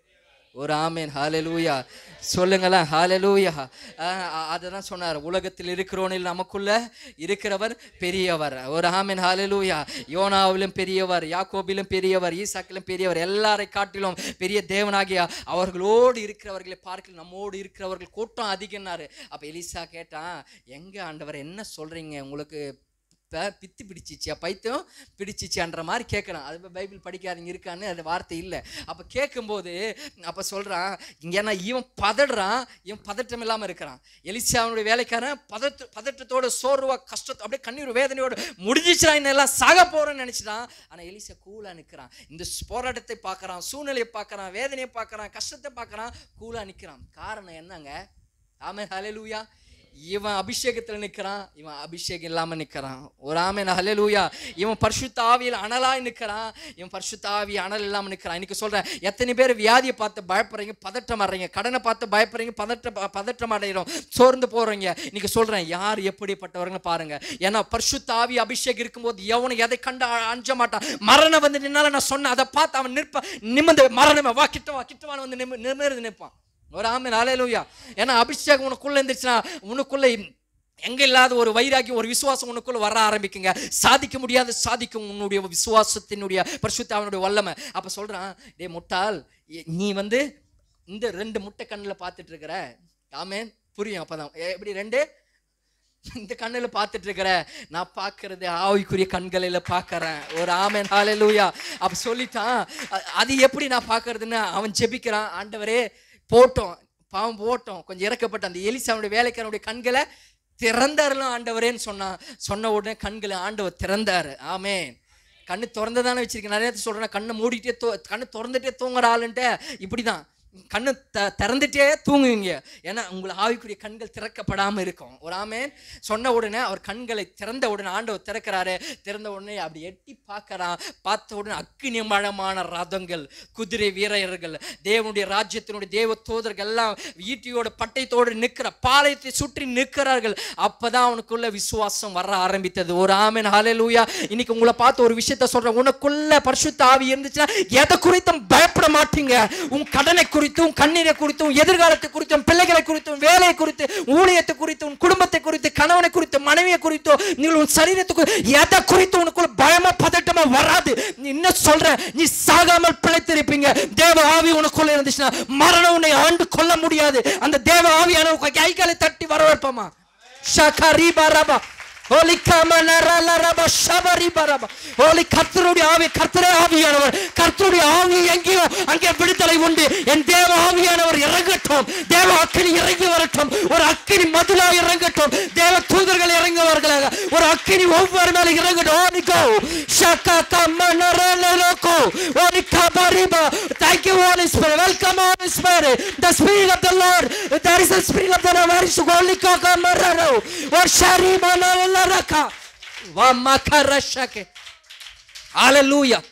Speaker 1: ஒரு ஆமேன் ஹalleluya சொல்லுங்களேன் ஹalleluya அததான் சொன்னார் உலகத்தில் இருக்கிறோனில் நமக்குள்ள இருக்கிறவர் பெரியவர் ஒரு ஆமேன் ஹalleluya யோனாவிலும் பெரியவர் யாக்கோபிலும் பெரியவர் ஈசாக்கிலும் பெரியவர் எல்லாரை காட்டிலும் பெரிய தேவனாகிய அவர்களோடு இருக்கிறவர்களை பார்க்கல நம்மோடு இருக்கிறவர்கள் கூட்டம் அதிகம்னாரு அப்ப எலிசா கேட்டான் எங்க ஆண்டவர் என்ன சொல்றீங்க உங்களுக்கு ப- பித்து பிடிச்சிச்சியா பைத்தியம் பிடிச்சிச்சியான்ற மாதிரி கேட்குறான் அது பைபிள் படிக்காதீங்க இருக்கான்னு அது வார்த்தை இல்லை அப்போ கேட்கும்போது அப்போ சொல்கிறான் ஏன்னா இவன் பதடுறான் இவன் பதட்டம் இல்லாமல் இருக்கிறான் எலிசாவனுடைய வேலைக்காரன் பதட்டு பதட்டத்தோட சோர்வா கஷ்டத்தோ அப்படியே கண்ணீர் வேதனையோட முடிஞ்சிச்சுடா இன்னும் எல்லாம் சாக போகிறேன்னு நினச்சிட்டான் ஆனால் எலிசா கூலாக நிற்கிறான் இந்த போராட்டத்தை பார்க்குறான் சூழ்நிலையை பார்க்குறான் வேதனையை பார்க்குறான் கஷ்டத்தை பார்க்குறான் கூலாக நிற்கிறான் காரணம் என்னங்க ஆமே ஹalleluya இவன் அபிஷேகத்துல நிக்கிறான் இவன் அபிஷேகம் இல்லாம நிக்கிறான் ஒரு ஆமென் ஹalleluya இவன் பரிசுத்த ஆவியில் அனலாய் நிக்கிறான் இவன் பரிசுத்த ஆவி அனல் இல்லாம நிக்கிறான் இன்னைக்கு சொல்றேன் எத்தனை பேர் வியாதியை பார்த்து பயப்படுறீங்க பதட்டம் அடைறீங்க கடனை பார்த்து பயப்படுறீங்க பதட்ட பதட்டம் அடைகிறோம் சோர்ந்து போறீங்க இன்னைக்கு சொல்றேன் யார் எப்படிப்பட்டவர்கள் பாருங்க ஏன்னா பரிசுத்த ஆவி அபிஷேகம் இருக்கும்போது எவனும் எதை கண்டு அ- அஞ்ச மாட்டான் மரணம் வந்து நின்னால நான் சொன்னேன் அதை பார்த்து அவன் நிற்ப நிமிர்ந்து மரணமே வா கிட்ட வா கிட்ட வான்னு வந்து நிமி நிமிர்ந்து நிற்பான் ஒரு ஆமென் ஹalleluya ஏன்னா அபிஷேகம் உனக்குள்ள இருந்துச்சுன்னா உனக்குள்ள எங்க இல்லாத ஒரு வைராகி ஒரு விசுவாசம் உனக்குள்ள வர ஆரம்பிக்குங்க சாதிக்க முடியாத சாதிக்கும் உன்னுடைய விசுவாசத்தினுடைய பரிசுத்த அவனுடைய வல்லமை அப்ப சொல்றான் டேய் முட்டாள் எ- நீ வந்து இந்த ரெண்டு முட்டை கண்ணுல பார்த்துட்டு இருக்கிற ஆமென் புரியும் அப்பதான் எ- எப்படி ரெண்டு இந்த கண்ணில் பார்த்துட்டு இருக்கிற நான் பார்க்கறது ஆவிக்குரிய கண்களில் பார்க்கறேன் ஒரு ஆமென் ஹalleluya அப்ப சொல்லிட்டான் அ- அது எப்படி நான் பார்க்கறதுன்னு அவன் ஜெபிக்கிறான் ஆண்டவரே போட்டோம் பாவம் போட்டோம் கொஞ்சம் இறக்கப்பட்ட அந்த எலிசாவுடைய வேலைக்காரனுடைய கண்களை திறந்தாருலாம் ஆண்டவரேன்னு சொன்னான் சொன்ன உடனே கண்களை ஆண்டவர் திறந்தாரு ஆமென் கண்ணு திறந்து தானே வச்சிருக்கேன் நிறைய நேரத்துல சொல்றேன் கண்ணை மூடிட்டே தூ கண்ணு திறந்துட்டே தூங்குற ஆளுன்ட்டு இப்படி தான் கண்ணு த திறந்துட்டே தூங்குவீங்க ஏன்னா உங்களை ஆவிக்குரிய கண்கள் திறக்கப்படாமல் இருக்கும் ஒரு ஆமேன் சொன்ன உடனே அவர் கண்களை திறந்த உடனே ஆண்டவர் திறக்கிறாரு திறந்த உடனே அப்படி எட்டி பார்க்கறான் பார்த்த உடனே அக்கினி மழமான ரதங்கள் குதிரை வீரர்கள் தேவனுடைய ராஜ்யத்தினுடைய தேவ தூதர்கள் எல்லாம் ஈட்டியோட பட்டயத்தோடு நிற்கிற பாளையத்தை சுற்றி நிற்கிறார்கள் அப்பதான் அவனுக்குள்ள விசுவாசம் வர ஆரம்பித்தது ஒரு ஆமேன் ஹalleluya இன்னைக்கு உங்களை பார்த்து ஒரு விஷயத்த சொல்றேன் உனக்குள்ள பரிசுத்த ஆவி இருந்துச்சுன்னா எதை குறித்தும் பயப்பட மாட்டீங்க உன் கடனை குறித்தும் உன் கண்ணீரை குறித்தும் உன் எதிர்காலத்தை குறித்தும் பிள்ளைகளை குறித்தும் வேலையை குறித்து ஊழியத்தை குறித்து உன் குடும்பத்தை குறித்து கணவனை குறித்து மனைவியை குறித்தோ நீங்கள் உன் சரீரத்தை குறித்து எதை குறித்து உனக்குள்ள பயமா பதட்டமா வராது நீ என்ன சொல்ற நீ சாகாமல் பிழைத்திருப்பீங்க தேவ ஆவி உனக்குள்ள இருந்துச்சுன்னா மரணம் உன்னை ஆண்டு கொள்ள முடியாது அந்த தேவ ஆவியான கைகளை தட்டி வரவேற்பமா ஷகரி பரபா ஹோலி கமனரலரப ஷபரி பரப ஹோலி கர்த்தருடைய ஆவி கர்த்தரே ஆவியானவர் கர்த்தருடைய ஆவி எங்கேயோ அங்கே விடுதலை உண்டு என் தேவ ஆவியானவர் இறங்கட்டும் தேவ அக்கினி இறங்கி வரட்டும் ஒரு அக்கினி மதுலா இறங்கட்டும் தேவ தூதர்கள் இறங்குவார்களாக ஒரு அக்கினி ஒவ்வொரு மேல இறங்கட்டும் ஓனி கோ ஷகா கமனரலலோகோ ஓனி கபரிபா thank you holy spirit welcome holy spirit the spirit of the lord there is the spirit of the lord where is holy kamararo or sharima laraka wa makarashake hallelujah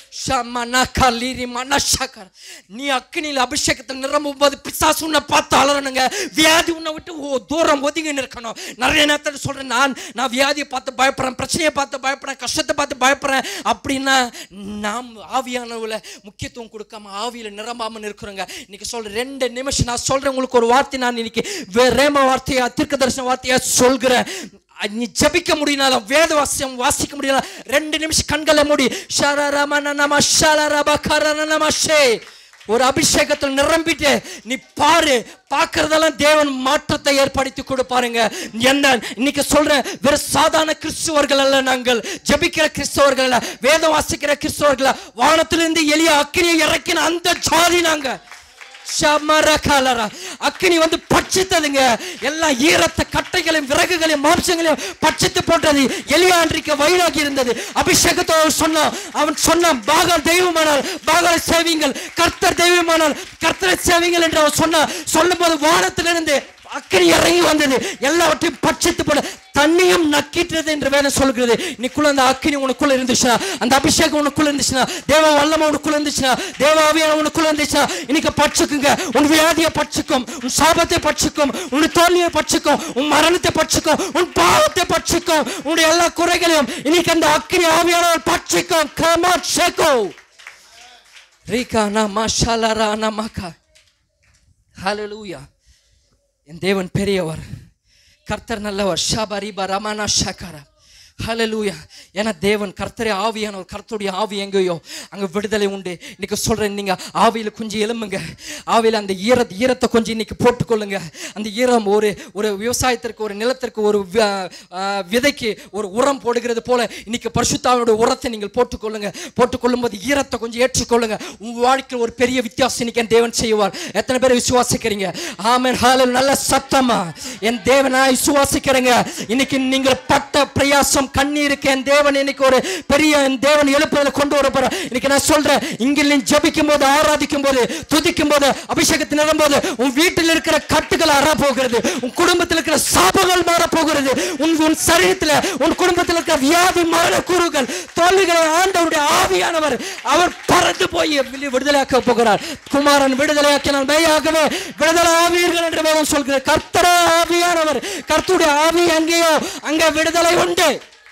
Speaker 1: ஷமனக லிரிமனஷகர. நீ அக்கினியில் அபிஷேகத்தில் நிரம்பும் போது பிசாசு உன்னை பார்த்து அலறணுங்க வியாதி உன்னை விட்டு ஓ தூரம் ஒதுங்கி இருக்கணும் நிறைய நேரத்தில் சொல்றேன் நான் நான் வியாதியை பார்த்து பயப்படுறேன் பிரச்சனையை பார்த்து பயப்படுறேன் கஷ்டத்தை பார்த்து பயப்படுறேன் அப்படின்னா நாம் ஆவியானவுல முக்கியத்துவம் கொடுக்காம ஆவியில நிரம்பாம இருக்கிறோங்க இன்னைக்கு சொல்றேன் ரெண்டு நிமிஷம் நான் சொல்றேன் உங்களுக்கு ஒரு வார்த்தை நான் இன்னைக்கு வே- ரேம வார்த்தையா தீர்க்க தரிசன வார்த்தையா சொல்கிறேன் அது நீ ஜபிக்க முடியினாலும் வேத வாசியம் வாசிக்க முடியல ரெண்டு நிமிஷம் கண்களை மூடி ஷரரமன நம ஷரரப கரண நம ஷே ஒரு அபிஷேகத்தில் நிரம்பிட்டு நீ பாரு பார்க்கறதெல்லாம் தேவன் மாற்றத்தை ஏற்படுத்தி கொடுப்பாருங்க என்ன இன்னைக்கு சொல்றேன் வெறும் சாதாரண கிறிஸ்துவர்கள் அல்ல நாங்கள் ஜெபிக்கிற கிறிஸ்தவர்கள் அல்ல வேதம் வாசிக்கிற கிறிஸ்தவர்கள் அல்ல. வானத்திலிருந்து எளிய அக்கினியை இறக்கின அந்த ஜாதி நாங்க ஷமரகலரா. அக்கினி வந்து பட்சித்ததுங்க எல்லாம் ஈரத்த கட்டைகளையும் விறகுகளையும் மாம்சங்களையும் பட்சித்து போட்டது எலியாண்டிக்கு வயலாகி இருந்தது அபிஷேகத்தோடு சொன்னான் அவன் சொன்னான் பாகால் தெய்வமானால் பாகாலை சேவிங்கள் கர்த்தர் தெய்வமானால் கர்த்தரை சேவிங்கள் என்று அவன் சொன்னான் சொல்லும்போது வானத்திலிருந்து அக்கினி இறங்கி வந்தது எல்லாவற்றையும் பட்சித்து போட தண்ணியும் நக்கிட்டது என்று வேணும் சொல்கிறது நீக்குள்ள அந்த அக்கினி உனக்குள்ள இருந்துச்சுன்னா அந்த அபிஷேகம் உனக்குள்ள இருந்துச்சுன்னா தேவ வல்லமை உனக்குள்ள இருந்துச்சுன்னா தேவ ஆவியான உனக்குள்ள இருந்துச்சுன்னா இன்னைக்கு பட்சிக்குங்க உன் வியாதியை பட்சிக்கும் உன் சாபத்தை பட்சிக்கும் உன் தோல்வியை பட்சிக்கும் உன் மரணத்தை பட்சிக்கும் உன் பாவத்தை பட்சிக்கும் உன்னுடைய எல்லா குறைகளையும் இன்னைக்கு அந்த அக்கினி ஆவியானவர் பட்சிக்கும் கமா ஷேகோ ரீகா நாமா ஷாலரா நமக்கா ஹalleluya என் தேவன் பெரியவர் கர்த்தர் நல்லவர் ஷபரிப ரமணா ஷகர ஹalleluya ஏன்னா தேவன் கர்த்தரே ஆவியானவர் கர்த்தருடைய ஆவி எங்கேயோ அங்க விடுதலை உண்டு இன்னைக்கு சொல்றேன் நீங்க ஆவியில கொஞ்சம் எலும்புங்க ஆவியில அந்த ஈர ஈரத்தை கொஞ்சம் இன்னைக்கு போட்டுக்கொள்ளுங்க அந்த ஈரம் ஒரு ஒரு விவசாயத்திற்கு ஒரு நிலத்திற்கு ஒரு வி- ஆ, விதைக்கு ஒரு உரம் போடுகிறது போல இன்னைக்கு பரிசுத்தாவோட உரத்தை நீங்கள் போட்டுக்கொள்ளுங்க போட்டுக்கொள்ளும் போது ஈரத்தை கொஞ்சம் ஏற்றுக்கொள்ளுங்க உங்க வாழ்க்கையில் ஒரு பெரிய வித்தியாசம் இன்னைக்கு என் தேவன் செய்வார் எத்தனை பேர் விசுவாசிக்கிறீங்க ஆமென் ஹalleluya நல்ல சத்தமா என் தேவனா விசுவாசிக்கிறீங்க இன்னைக்கு நீங்கள் பட்ட பிரயாசம் கண்ணீருக்கு என் தேவன் இன்னைக்கு ஒரு பெரிய என் தேவன் எழுப்புதல கொண்டு வர போற இன்னைக்கு நான் சொல்றேன் இங்க நீ ஜெபிக்கும் போது ஆராதிக்கும் போது துதிக்கும் போது அபிஷேகத்தில் நிரம்போது உன் வீட்டில் இருக்கிற கட்டுகள் அற போகிறது உன் குடும்பத்தில் இருக்கிற சாபங்கள் மாற போகிறது உன் உன் சரீரத்தில் உன் குடும்பத்தில் இருக்கிற வியாதி மரண கூறுகள் தோல்விகளை ஆண்டவருடைய ஆவியானவர் அவர் பறந்து போய் விடு- விடுதலையாக்க போகிறார் குமாரன் விடுதலையாக்கினால் மெய்யாகவே விடுதலை ஆவீர்கள் என்று வேதம் சொல்கிறார் கர்த்தர ஆவியானவர் கர்த்தருடைய ஆவி எங்கேயோ அங்க விடுதலை உண்டு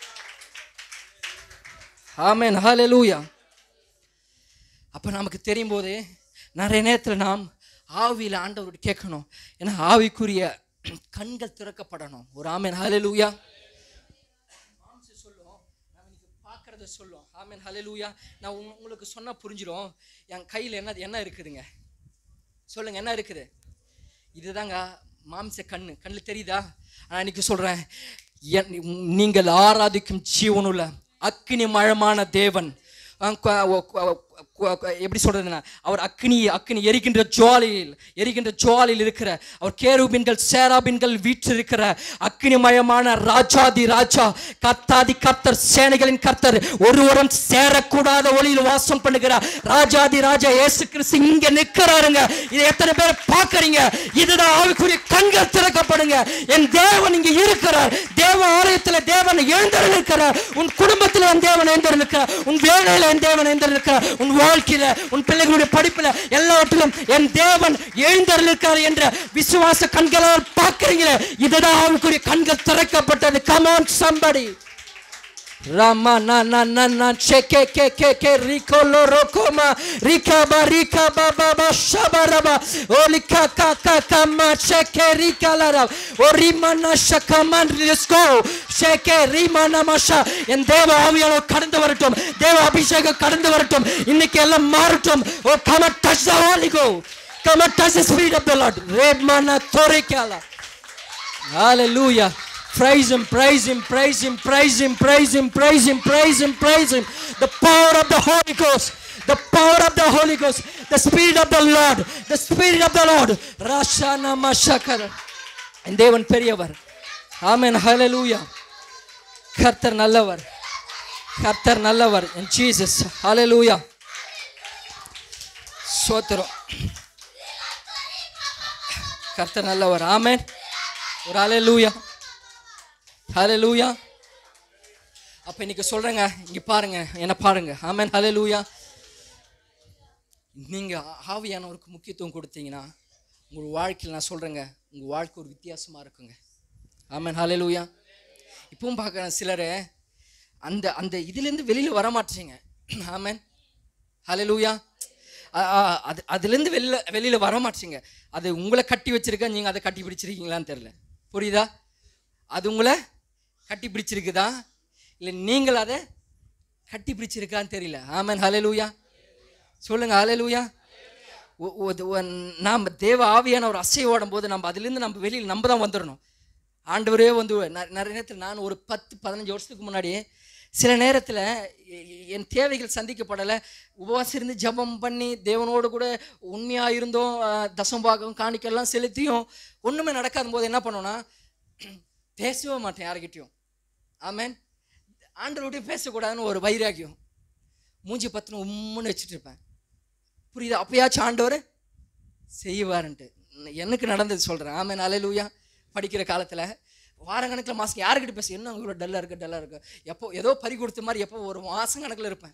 Speaker 1: ஆமென் ஹalleluya அப்ப நமக்கு தெரியும் போது நிறைய நேரத்தில் நாம் ஆவியில் ஆண்டவர்கிட்ட கேட்கணும் ஏன்னா ஆவிக்குரிய கண்கள் திறக்கப்படணும் ஒரு ஆமென் ஹalleluya சொல்லும் நான் இன்னைக்கு பார்க்கறத சொல்லும் ஆமென் ஹalleluya நான் உங்க- உங்களுக்கு சொன்னா புரிஞ்சிடும் என் கையில் என்ன என்ன இருக்குதுங்க சொல்லுங்க என்ன இருக்குது இதுதாங்க மாம்ச கண்ணு கண்ணில் தெரியுதா ஆனால் இன்னைக்கு சொல்கிறேன் நீங்கள் ஆராதிக்கும் ஜீவனுள்ள அக்கினி மழமான தேவன் அஹ், கு- கு- கு- கு- எப்படி சொல்றதுன்னா அவர் அக்னி அக்னி எரிக்கின்ற ஜுவாலியில் எரிக்கின்ற ஜுவாலில் இருக்கிற அவர் கேருபின்கள் சேராபின்கள் வீற்றிருக்கிற அக்னிமயமான ராஜாதி ராஜா கர்த்தாதி கர்த்தர் சேனைகளின் கர்த்தர் ஒருவரும் சேரக்கூடாத ஒளியில் வாசம் பண்ணுகிறார் ராஜாதி ராஜா இயேசு கிறிஸ்து இங்க நிக்கிறாருங்க இதை எத்தனை பேர் பார்க்கறீங்க இதுதான் ஆவிக்குரிய கண்கள் திறக்கப்படுங்க என் தேவன் இங்க இருக்கிறார் தேவ ஆலயத்தில் தேவன் எழுந்திருக்கிறார் உன் குடும்பத்தில் என் தேவன் எழுந்திருக்கிறார் உன் வேலையில என் தேவன் எழுந்திருக்கிறார் உன் வாழ்க்கையில உன் பிள்ளைகளுடைய படிப்புல எல்லாவற்றிலும் என் தேவன் எழுந்திருக்கிறார் என்ற விசுவாச கண்களால் பார்க்கறீங்களே இதுதான் ஆவிக்குரிய கண்கள் திறக்கப்பட்டது come on somebody Rama na na na na cheke ke ke ke riko loro koma rika ba rika ba ba ba shabaraba olika ka ka ka ma cheke rika lara orima na shakaman let's go cheke rima na masha என் தேவ ஆவியானவர் கடந்து வரட்டும் தேவ அபிஷேகம் கடந்து வரட்டும் இன்னைக்கு எல்லாம் மாறட்டும் ஓ come and touch the holy go come and touch the spirit of the lord red mana torikala Hallelujah. Praise him, praise him, praise him, praise him, praise him, praise him, praise him, praise him. The power of the Holy Ghost. The power of the Holy Ghost. The Spirit of the Lord. The Spirit of the Lord. Rashana Mashakara. And தேவன் பெரியவர் ஆமென் ஹalleluya கர்த்தர் நல்லவர் கர்த்தர் நல்லவர் in Jesus hallelujah ஸ்தோத்திரம் கர்த்தர் நல்லவர் ஆமென் ஒரு ஹalleluya ஹalleluya அப்ப இன்னைக்கு சொல்றேங்க இங்க பாருங்க என்ன பாருங்க ஆமென் ஹalleluya நீங்க ஆவியானவருக்கு முக்கியத்துவம் கொடுத்தீங்கன்னா உங்க வாழ்க்கையில் நான் சொல்றேங்க உங்க வாழ்க்கை ஒரு வித்தியாசமா இருக்குங்க ஆமென் ஹalleluya இப்பவும் பார்க்குறேன் சிலர் அந்த அந்த இதுலேருந்து வெளியில் வர மாட்டீங்க ஆமென் ஹalleluya அ- அ- அது அதுலேருந்து வெளியில் வெளியில் வர மாட்டீங்க அது உங்களை கட்டி வச்சிருக்க நீங்கள் அதை கட்டி பிடிச்சிருக்கீங்களான்னு தெரில புரியுதா அது உங்களை கட்டி பிடிச்சிருக்குதா இல்லை நீங்கள் அதை கட்டி பிடிச்சிருக்கான்னு தெரியல ஆமென் ஹalleluya சொல்லுங்க ஹalleluya ஒ- ஒ- ஒ- நாம் தேவ ஆவியான ஒரு அசை ஓடும் போது நம்ம அதுலேருந்து நம்ம வெளியில் நம்ம தான் வந்துடணும் ஆண்டவரே வந்து ந- நிறைய நேரத்தில் நான் ஒரு பத்து பதினஞ்சு வருஷத்துக்கு முன்னாடி சில நேரத்தில் என் தேவைகள் சந்திக்கப்படலை உபவாசம் இருந்து ஜெபம் பண்ணி தேவனோடு கூட உண்மையாக இருந்தோம் அஹ், தசம்பாகம் காணிக்கெல்லாம் செலுத்தியும் ஒன்றுமே நடக்காத போது என்ன பண்ணோன்னா பேசவே மாட்டேன் யாருக்கிட்டையும் ஆமென் ஆண்டவர்கிட்டயும் பேசக்கூடாதுன்னு ஒரு வைராக்கியம் மூஞ்சி பத்துன்னு உம்முன்னு வச்சுட்டு இருப்பேன் புரியுதா அப்பயாச்சும் ஆண்டவர் செய்வாருன்ட்டு எனக்கு நடந்தது சொல்கிறேன் ஆமென் அலையிலூயா படிக்கிற காலத்தில் வாரக்கணக்கில் மாதம் யாருக்கிட்ட பேச என்ன இவ்வளோ டல்லாக இருக்கு டல்லாக இருக்கு எப்போ ஏதோ பறி கொடுத்த மாதிரி எப்போ ஒரு மாதம் கணக்கில் இருப்பேன்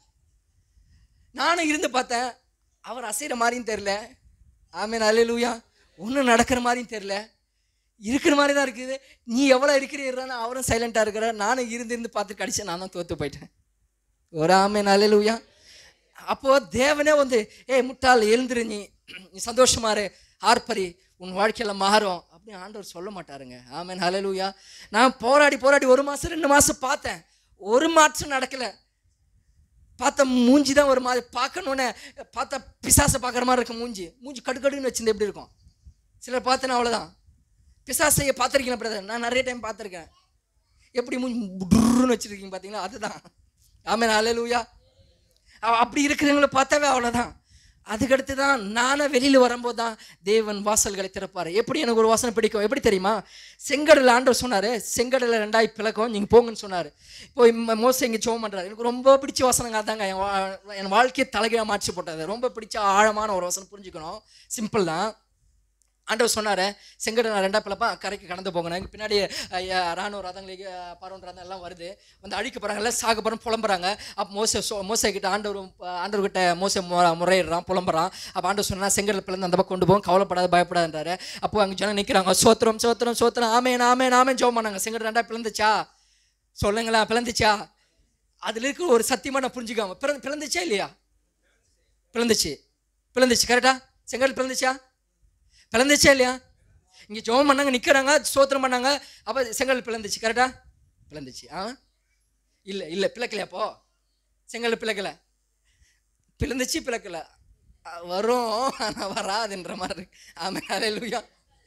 Speaker 1: நானும் இருந்து பார்த்தேன் அவர் அசைகிற மாதிரியும் தெரில ஆமென் அலையிலூயா ஒன்றும் நடக்கிற மாதிரியும் தெரில இருக்கிற மாதிரி தான் இருக்குது நீ எவ்வளோ இருக்கிறீரான்னு அவரும் சைலண்ட்டாக இருக்கிற நானும் இருந்து இருந்து பார்த்து கடிச்சு நான் தான் தோற்று போயிட்டேன் ஒரு ஆமென் அலையிலூயா அப்போ தேவனே வந்து ஏய் முட்டாள் எழுந்துரு நீ நீ சந்தோஷமா இரு ஆர்ப்பரி உன் வாழ்க்கையில மாறும் அப்படி ஆண்டவர் சொல்ல மாட்டாருங்க ஆமென் ஹalleluya நான் போராடி போராடி ஒரு மாசம் ரெண்டு மாசம் பார்த்தேன் ஒரு மாற்றம் நடக்கல பார்த்த மூஞ்சி தான் ஒரு மாதிரி பார்க்கணுன்னு பார்த்தா பிசாசை பார்க்குற மாதிரி இருக்கும் மூஞ்சி மூஞ்சி கடுக்கடுன்னு வச்சிருந்தா எப்படி இருக்கும் சிலர் பார்த்தேன்னா அவ்வளோதான் பிசாசையை பார்த்துருக்கீங்களா பிரதர் நான் நிறைய டைம் பார்த்துருக்கேன் எப்படி மூஞ்சி புடுன்னு வச்சிருக்கீங்க பார்த்தீங்களா அதுதான் ஆமென் ஹalleluya அவ- அப்படி இருக்கிறவங்கள பார்த்தாவே அவ்வளோதான் அதுக்கடுத்து தான் நானே வெளியில் வரும்போது தான் தேவன் வாசல்களை திறப்பார் எப்படி எனக்கு ஒரு வாசனை பிடிக்கும் எப்படி தெரியுமா செங்கடல் ஆண்டவர் சொன்னார் செங்கடலை ரெண்டாய் பிளக்கும் நீங்கள் போங்கன்னு சொன்னார் இப்போ இம்ம மோச இங்கே சோம் பண்ணுறாரு எனக்கு ரொம்ப பிடிச்ச வசனங்க தாங்க என் வா- என் வாழ்க்கையை தலைகீழாக மாற்றி போட்டது ரொம்ப பிடிச்ச ஆழமான ஒரு வசனம் புரிஞ்சுக்கணும் சிம்பிள் தான் ஆண்டவர் சொன்னார் செங்கடல் நான் ரெண்டா பிளப்பா கரைக்கு கடந்து போகணும் எங்க பின்னாடி ஐயா, ராணுவ ரதங்களுக்கு பரவன் ரதம் எல்லாம் வருது வந்து அழிக்க போகிறாங்க எல்லாம் சாக போகிறோம் புலம்புறாங்க அப்போ மோச சொ மோசை கிட்ட ஆண்டவர் ஆண்டவர் கிட்ட மோச மு- முறையிடுறான் புலம்புறான் அப்போ ஆண்டவர் சொன்னா செங்கடல் பிளந்து அந்த பக்கம் கொண்டு போகும் கவலைப்படாத பயப்படாதுன்றாரு அப்போ அங்கே ஜனம் நிற்கிறாங்க சோத்திரம் சோத்திரம் சோத்திரம் ஆமேன் ஆமேன் ஆமேன் ஜோம் பண்ணாங்க செங்கடல் ரெண்டா பிளந்துச்சா சொல்லுங்களா பிளந்துச்சா அதில் இருக்க ஒரு சத்தியமாக நான் புரிஞ்சுக்காம பிறந்து பிளந்துச்சா இல்லையா பிளந்துச்சு பிளந்துச்சு கரெக்டா செங்கடல் பிளந்துச்சா பிளந்துச்சா இல்லையா இங்கே ஜோம் பண்ணாங்க நிற்கிறாங்க சோத்திரம் பண்ணாங்க அப்போ செங்கல் பிளந்துச்சு கரெக்டா பிளந்துச்சு ஆ இல்லை இல்லை பிளக்கலையா அப்போ செங்கல் பிளக்கல பிளந்துச்சு பிளக்கல அ, வரும் ஆனால் வராதுன்ற மாதிரி இருக்கு ஆமாம் அலையிலுயா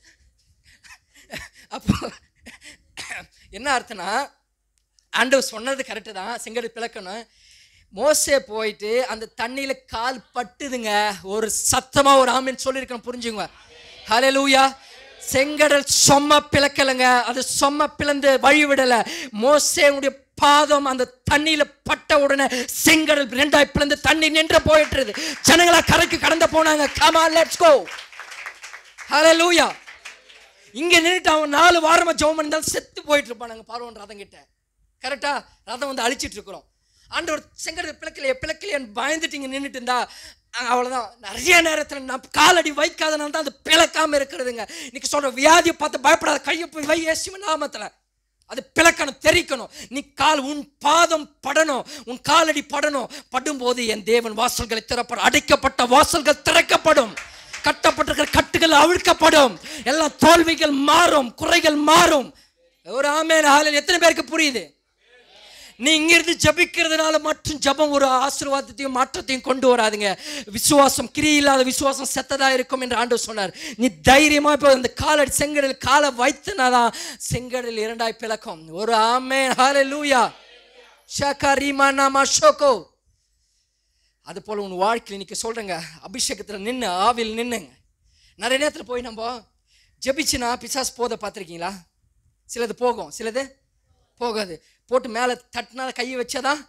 Speaker 1: அப்போ என்ன அர்த்தம்னா ஆண்டவர் சொன்னது கரெக்டு தான் செங்கல் பிளக்கணும் மோசே போயிட்டு அந்த தண்ணியில கால் பட்டுதுங்க ஒரு சத்தமா ஒரு ஆமின்னு சொல்லியிருக்கேன் புரிஞ்சுங்க ஹalleluya செங்கடல் சொம்ம பிளக்கலைங்க அது சொம்ம பிளந்து வழி விடல மோசேவுடைய பாதம் அந்த தண்ணியில பட்ட உடனே செங்கடல் ரெண்டாய் பிளந்து தண்ணி நின்று போயிட்டுருது ஜனங்களா கரைக்கு கடந்து போனாங்க கமா லெட்ஸ் கோ ஹalleluya இங்க நின்னுட்டு அவன் நாலு வாரமா ஜெபம் இருந்தாலும் செத்து போயிட்டு இருப்பானுங்க பார்வோன் ரதம் கிட்ட கரெக்டா ரதம் வந்து அழிச்சிட்டு இருக்கிறோம் ஆண்டவர் செங்கடல் பிளக்கலையே பிளக்கலையேன்னு பயந்துட்டு இங்க நின்றுட்டு இருந்தா அஹ் அவ்வளவுதான் நிறைய நேரத்துல நான் காலடி வைக்காதனால தான் அது பிளக்காம இருக்கிறதுங்க இன்னைக்கு சொல்ற வியாதியை பார்த்து பயப்படாத கையை போய் வை இயேசுவின் நாமத்துல அது பிளக்கணும் தெரிக்கணும் நீ கால் உன் பாதம் படணும் உன் காலடி படணும் படும்போது என் தேவன் வாசல்களை திறப்படும் அடைக்கப்பட்ட வாசல்கள் திறக்கப்படும் கட்டப்பட்டிருக்கிற கட்டுகள் அவிழ்க்கப்படும் எல்லாம் தோல்விகள் மாறும் குறைகள் மாறும் ஒரு ஆமேன் ஆளில் எத்தனை பேருக்கு புரியுது நீ இங்கிருந்து ஜபிக்கிறதுனால மட்டும் ஜபம் ஒரு ஆசீர்வாதத்தையும் மாற்றத்தையும் கொண்டு வராதுங்க விசுவாசம் கிரி இல்லாத விசுவாசம் செத்ததா இருக்கும் என்று ஆண்டு சொன்னார் நீ தைரியமா இப்போ அந்த காலடி செங்கடல் காலை வைத்தனாதான் செங்கடல் இரண்டாய் பிளக்கும் ஒரு ஆமே ஹalleluya ஷகரிமா நாமா ஷோகோ அது போல உன் வாழ்க்கையில் இன்னைக்கு சொல்றேங்க அபிஷேகத்தில் நின்று ஆவில் நின்னுங்க நிறைய நேரத்தில் போய் நம்ம ஜெபிச்சுனா பிசாஸ் போத பார்த்துருக்கீங்களா சிலது போகும் சிலது போகாது போட்டு மேலே தட்டினா கையை வச்சாதான்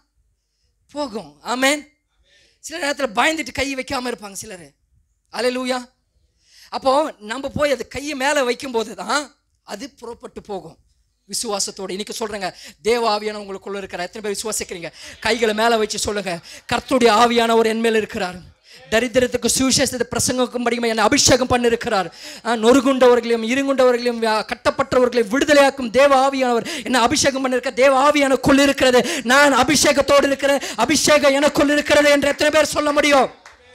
Speaker 1: போகும் ஆமேன் சில நேரத்தில் பயந்துட்டு கை வைக்காம இருப்பாங்க சிலர் அலையலூயா அப்போ நம்ம போய் அது கையை மேலே வைக்கும்போது தான் அது புறப்பட்டு போகும் விசுவாசத்தோடு இன்னைக்கு சொல்றேங்க தேவ ஆவியான உங்களுக்குள்ள இருக்கிற எத்தனை பேர் விசுவாசிக்கிறீங்க கைகளை மேலே வச்சு சொல்லுங்க கர்த்தருடைய ஆவியானவர் என் மேல் இருக்கிறார் தரித்திரத்துக்கு சுவிசேஷத்தை பிரசங்கிக்கும்படியும் என்னை அபிஷேகம் பண்ணிருக்கிறார் ஆ, நொறுங்குண்டவர்களையும் இருங்குண்டவர்களையும் ஆ, கட்டப்பட்டவர்களையும் விடுதலையாக்கும் தேவ ஆவியானவர் என்ன அபிஷேகம் பண்ணிருக்க தேவ ஆவி எனக்குள் இருக்கிறது நான் அபிஷேகத்தோடு இருக்கிறேன் அபிஷேகம் எனக்குள் இருக்கிறது என்று எத்தனை பேர் சொல்ல முடியும்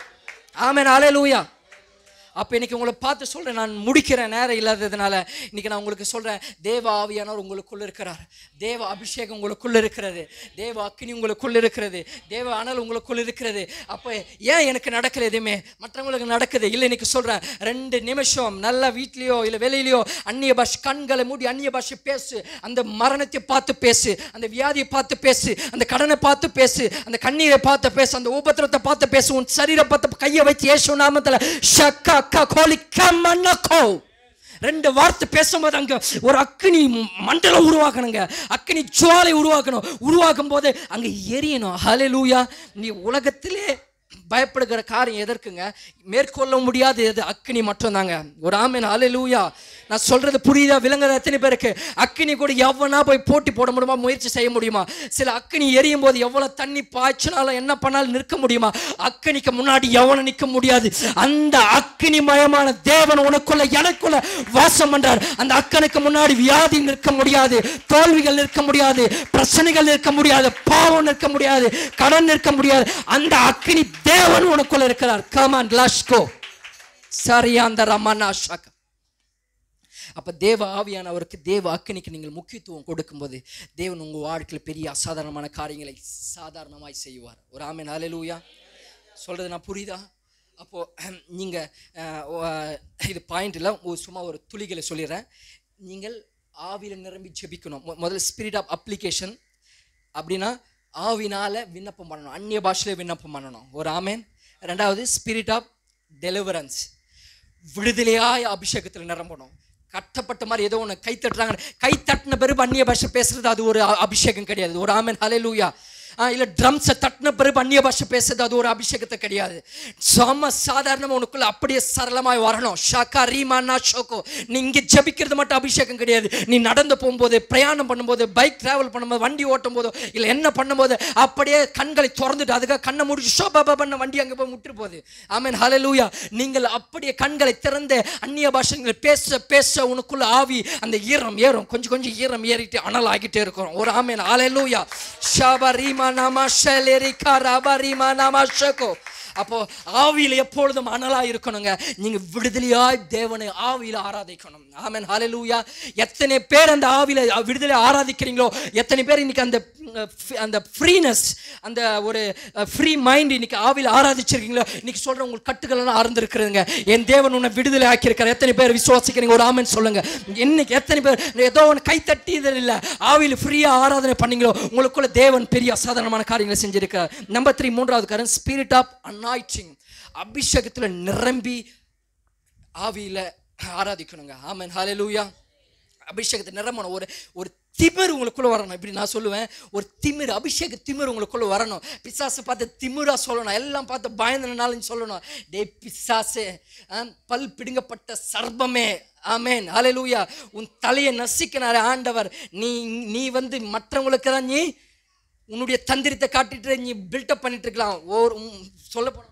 Speaker 1: ஆமென் ஹalleluya அப்போ இன்னைக்கு உங்களை பார்த்து சொல்கிறேன் நான் முடிக்கிறேன் நேரம் இல்லாததுனால இன்னைக்கு நான் உங்களுக்கு சொல்கிறேன் தேவ ஆவியானவர் உங்களுக்குள்ள இருக்கிறார் தேவ அபிஷேகம் உங்களுக்குள்ள இருக்கிறது தேவ அக்கினி உங்களுக்குள்ள இருக்கிறது தேவ அனல் உங்களுக்குள்ள இருக்கிறது அப்போ ஏன் எனக்கு நடக்கல எதுவுமே மற்றவங்களுக்கு நடக்குது இல்லை இன்னைக்கு சொல்கிறேன் ரெண்டு நிமிஷம் நல்ல வீட்லேயோ இல்லை வெளியிலையோ அந்நிய பாஷை கண்களை மூடி அந்நிய பாஷை பேசு அந்த மரணத்தை பார்த்து பேசு அந்த வியாதியை பார்த்து பேசு அந்த கடனை பார்த்து பேசு அந்த கண்ணீரை பார்த்து பேசு அந்த உபத்திரத்தை பார்த்து பேசு உன் சரீரை பார்த்து கையை வச்சு இயேசு நாமத்துல ஷக்கா கா கோலி கம்மன்னக்கோ ரெண்டு வார்த்தை பேசும்போது அங்க ஒரு அக்கினி மண்டலம் உருவாக்கணுங்க அக்கினி ஜுவாலை உருவாக்கணும் உருவாக்கும் போது அங்க எரியணும் ஹalleluya நீ உலகத்திலே பயப்படுகிற காரியம் எதற்குங்க மேற்கொள்ள முடியாது எது அக்கினி மட்டும்தாங்க ஒரு ஆமீன் ஹalleluya நான் சொல்றது புரியுதா விளங்குதா எத்தனை பேருக்கு அக்கினி கூட எவனா போய் போட்டி போட முடியுமா முயற்சி செய்ய முடியுமா சில அக்கினி எரியும் போது எவ்வளவு தண்ணி பாய்ச்சினாலும் என்ன பண்ணாலும் நிற்க முடியுமா அக்கினிக்கு முன்னாடி எவனும் நிற்க முடியாது அந்த அக்கினி மயமான தேவன் உனக்குள்ள எனக்குள்ள வாசம் பண்றார் அந்த அக்கனுக்கு முன்னாடி வியாதி நிற்க முடியாது தோல்விகள் நிற்க முடியாது பிரச்சனைகள் நிற்க முடியாது பாவம் நிற்க முடியாது கடன் நிற்க முடியாது அந்த அக்கினி தேவன் உனக்குள்ள இருக்கிறார் கமான் லஷ்கோ சரியாந்த ரமணா ஷாக்கா அப்போ தேவ ஆவியானவருக்கு தேவ அக்கினிக்கு நீங்கள் முக்கியத்துவம் கொடுக்கும்போது தேவன் உங்கள் வாழ்க்கையில் பெரிய அசாதாரணமான காரியங்களை சாதாரணமாய் செய்வார் ஒரு ஆமென் ஹalleluya சொல்கிறது நான் புரியுதா அப்போது நீங்கள் இது பாயிண்ட் இல்லை ஒரு சும்மா ஒரு துளிகளை சொல்லிடுறேன் நீங்கள் ஆவியில் நிரம்பி ஜெபிக்கணும் மொ- முதல்ல ஸ்பிரிட் ஆஃப் அப்ளிகேஷன் அப்படின்னா ஆவினால விண்ணப்பம் பண்ணணும் அந்நிய பாஷையில விண்ணப்பம் பண்ணணும் ஒரு ஆமேன் ரெண்டாவது ஸ்பிரிட் ஆஃப் டெலிவரன்ஸ் விடுதலையாய் அபிஷேகத்தில் நிரம்பணும் கட்டப்பட்ட மாதிரி ஏதோ ஒன்று கை தட்டுறாங்க கை தட்டின பிறகு அந்நிய பாஷை பேசுறது அது ஒரு அ- அபிஷேகம் கிடையாது ஒரு ஆமேன் ஹalleluya ஆ இல்லை ட்ரம்ஸை தட்டின பிறகு அந்நிய பாஷை பேசுறது அது ஒரு அபிஷேகத்தை கிடையாது சம சாதாரணமாக உனக்குள்ள அப்படியே சரளமாய் வரணும் ஷாக்கா ரீமானா ஷோக்கோ நீ இங்கே ஜபிக்கிறது மட்டும் அபிஷேகம் கிடையாது நீ நடந்து போகும்போது பிரயாணம் பண்ணும்போது பைக் டிராவல் பண்ணும்போது வண்டி ஓட்டும் போதோ இல்லை என்ன பண்ணும்போது அப்படியே கண்களை திறந்துட்டு அதுக்காக கண்ணை முடிச்சு ஷோபா பண்ண வண்டி அங்கே போய் முட்டு போகுது ஆமென் ஹalleluya நீங்கள் அப்படியே கண்களை திறந்து அந்நிய பாஷைகளை பேச பேச உனக்குள்ள ஆவி அந்த ஈரம் ஏறும் கொஞ்சம் கொஞ்சம் ஈரம் ஏறிட்டு அனல் ஆகிட்டே இருக்கிறோம் ஒரு ஆமென் ஹalleluya ஷாபா ரீமா நாமா ஷெலெரிகா ராபா ரீமா நாமா ஷகோ
Speaker 2: அப்போ ஆவியில் எப்பொழுதும் அனலா இருக்கணுங்க நீங்க விடுதலையாய் தேவனை ஆவியில் ஆராதிக்கணும் ஆமென் ஹalleluya எத்தனை பேர் அந்த ஆவியில விடுதலை ஆராதிக்கிறீங்களோ எத்தனை பேர் இன்னைக்கு அந்த அஹ், f- அந்த ஃப்ரீனஸ் அந்த ஒரு ஃப்ரீ மைண்ட் இன்னைக்கு ஆவியில் ஆராதிச்சிருக்கீங்களோ இன்னைக்கு சொல்ற உங்களுக்கு கட்டுகள் எல்லாம் அறந்திருக்கிறதுங்க என் தேவன் உன்னை விடுதலை ஆக்கியிருக்கார் எத்தனை பேர் விசுவாசிக்கிறீங்க ஒரு ஆமென் சொல்லுங்க இன்னைக்கு எத்தனை பேர் ஏதோ ஒன்று கை தட்டியதில் இல்லை ஆவியில் ஃப்ரீயா ஆராதனை பண்ணீங்களோ உங்களுக்குள்ள தேவன் பெரிய அசாதாரணமான காரியங்களை செஞ்சிருக்கிறார் நம்பர் த்ரீ மூன்றாவது காரணம் ஸ்பிரிட் ஆஃப் அனாய்டிங் அபிஷேகத்துல நிரம்பி ஆவியில ஆராதிக்கணுங்க ஆமென் ஹalleluya அபிஷேகத்தை நிரம்பணும் ஒரு ஒரு திமிர் உங்களுக்குள்ள வரணும் இப்படி நான் சொல்லுவேன் ஒரு திமிர் அபிஷேக திமிர் உங்களுக்குள்ள வரணும் பிசாசை பார்த்து திமிரா சொல்லணும் எல்லாம் பார்த்து பயந்தனாலும் சொல்லணும் டே பிசாசே ஆ, பல் பிடுங்கப்பட்ட சர்ப்பமே ஆமென் ஹalleluya உன் தலையை நசிக்கினாரே ஆண்டவர் நீ நீ வந்து மற்றவங்களுக்கு தான் நீ உன்னுடைய தந்திரத்தை காட்டிட்டு நீ பில்டப் பண்ணிட்டு இருக்கலாம் ஒரு சொல்ல போன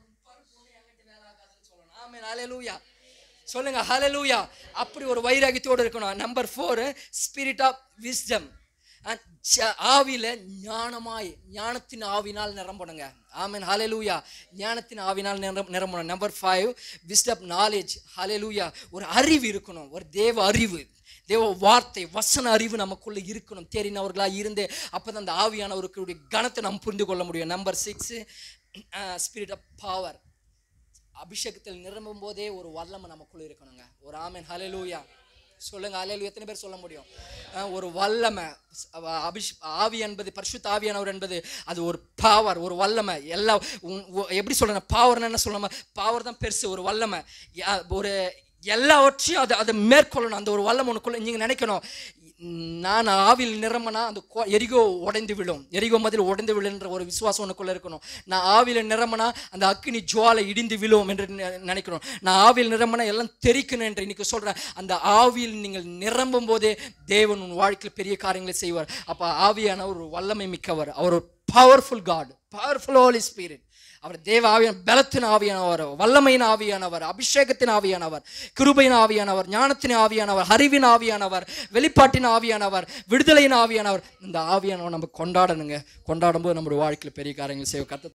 Speaker 2: ஆமென் ஹalleluya சொல்லுங்க ஹalleluya அப்படி ஒரு வைராகியத்தோடு இருக்கணும் number four spirit of wisdom ஆவியில ஞானமாய் ஞானத்தின் ஆவினால் நிரம்பணுங்க ஆமென் ஹalleluya ஞானத்தின் ஆவினால் நிரம் நிரம்பணும் நம்பர் ஃபைவ் விஸ்டம் நாலேஜ் ஹalleluya ஒரு அறிவு இருக்கணும் ஒரு தேவ அறிவு தேவ வார்த்தை வசன அறிவு நமக்குள்ள இருக்கணும் தேறினவர்களா இருந்து அப்பதான் அந்த ஆவியானவருக்குடைய கணத்தை நாம் புரிந்து கொள்ள முடியும் number six spirit of power அபிஷேகத்தில் நிரம்பும் போதே ஒரு வல்லமை நமக்குள்ள இருக்கணுங்க ஒரு ஆமென் ஹalleluya சொல்லுங்க ஹalleluya எத்தனை பேர் சொல்ல முடியும் அஹ் ஒரு வல்லமை அவ- அபிஷ் ஆவி என்பது பரிசுத்த ஆவியானவர் என்பது அது ஒரு பவர் ஒரு வல்லமை எல்லா உன்- உ- எப்படி சொல்றேன் பவர்னு என்ன சொல்லணும் பவர் தான் பெருசு ஒரு வல்லமை யா- ஒரு எல்லாவற்றையும் அதை அதை மேற்கொள்ளணும் அந்த ஒரு வல்லம் உனக்குள்ள நீங்க நினைக்கணும் நான் ஆவில் நிரம்பினா அந்த கோ- எரிகோ உடைந்து விழும் எரிகோ மதில் உடைந்து விழுன்ற ஒரு விசுவாசம் உனக்குள்ள இருக்கணும் நான் ஆவியில் நிரம்பினா அந்த அக்கினி ஜுவாலை இடிந்து விழும் என்று நி- நினைக்கணும் நான் ஆவியில் நிரம்பினா எல்லாம் தெரிக்கணும் என்று இன்னைக்கு சொல்றேன் அந்த ஆவியில் நீங்கள் நிரம்பும் போதே தேவன் உன் வாழ்க்கையில் பெரிய காரியங்களை செய்வார் அப்போ ஆவியான ஒரு வல்லமை மிக்கவர் அவர் ஒரு powerful God powerful holy spirit அவர் தேவ ஆவியான பலத்தின் ஆவியானவர் வல்லமையின் ஆவியானவர் அபிஷேகத்தின் ஆவியானவர் கிருபையின் ஆவியானவர் ஞானத்தின் ஆவியானவர் அறிவின் ஆவியானவர் வெளிப்பாட்டின் ஆவியானவர் விடுதலையின் ஆவியானவர் இந்த ஆவியானவர் நம்ம கொண்டாடணுங்க கொண்டாடும் போது நம்முடைய வாழ்க்கையில் பெரிய காரியங்கள் செய்ய கத்த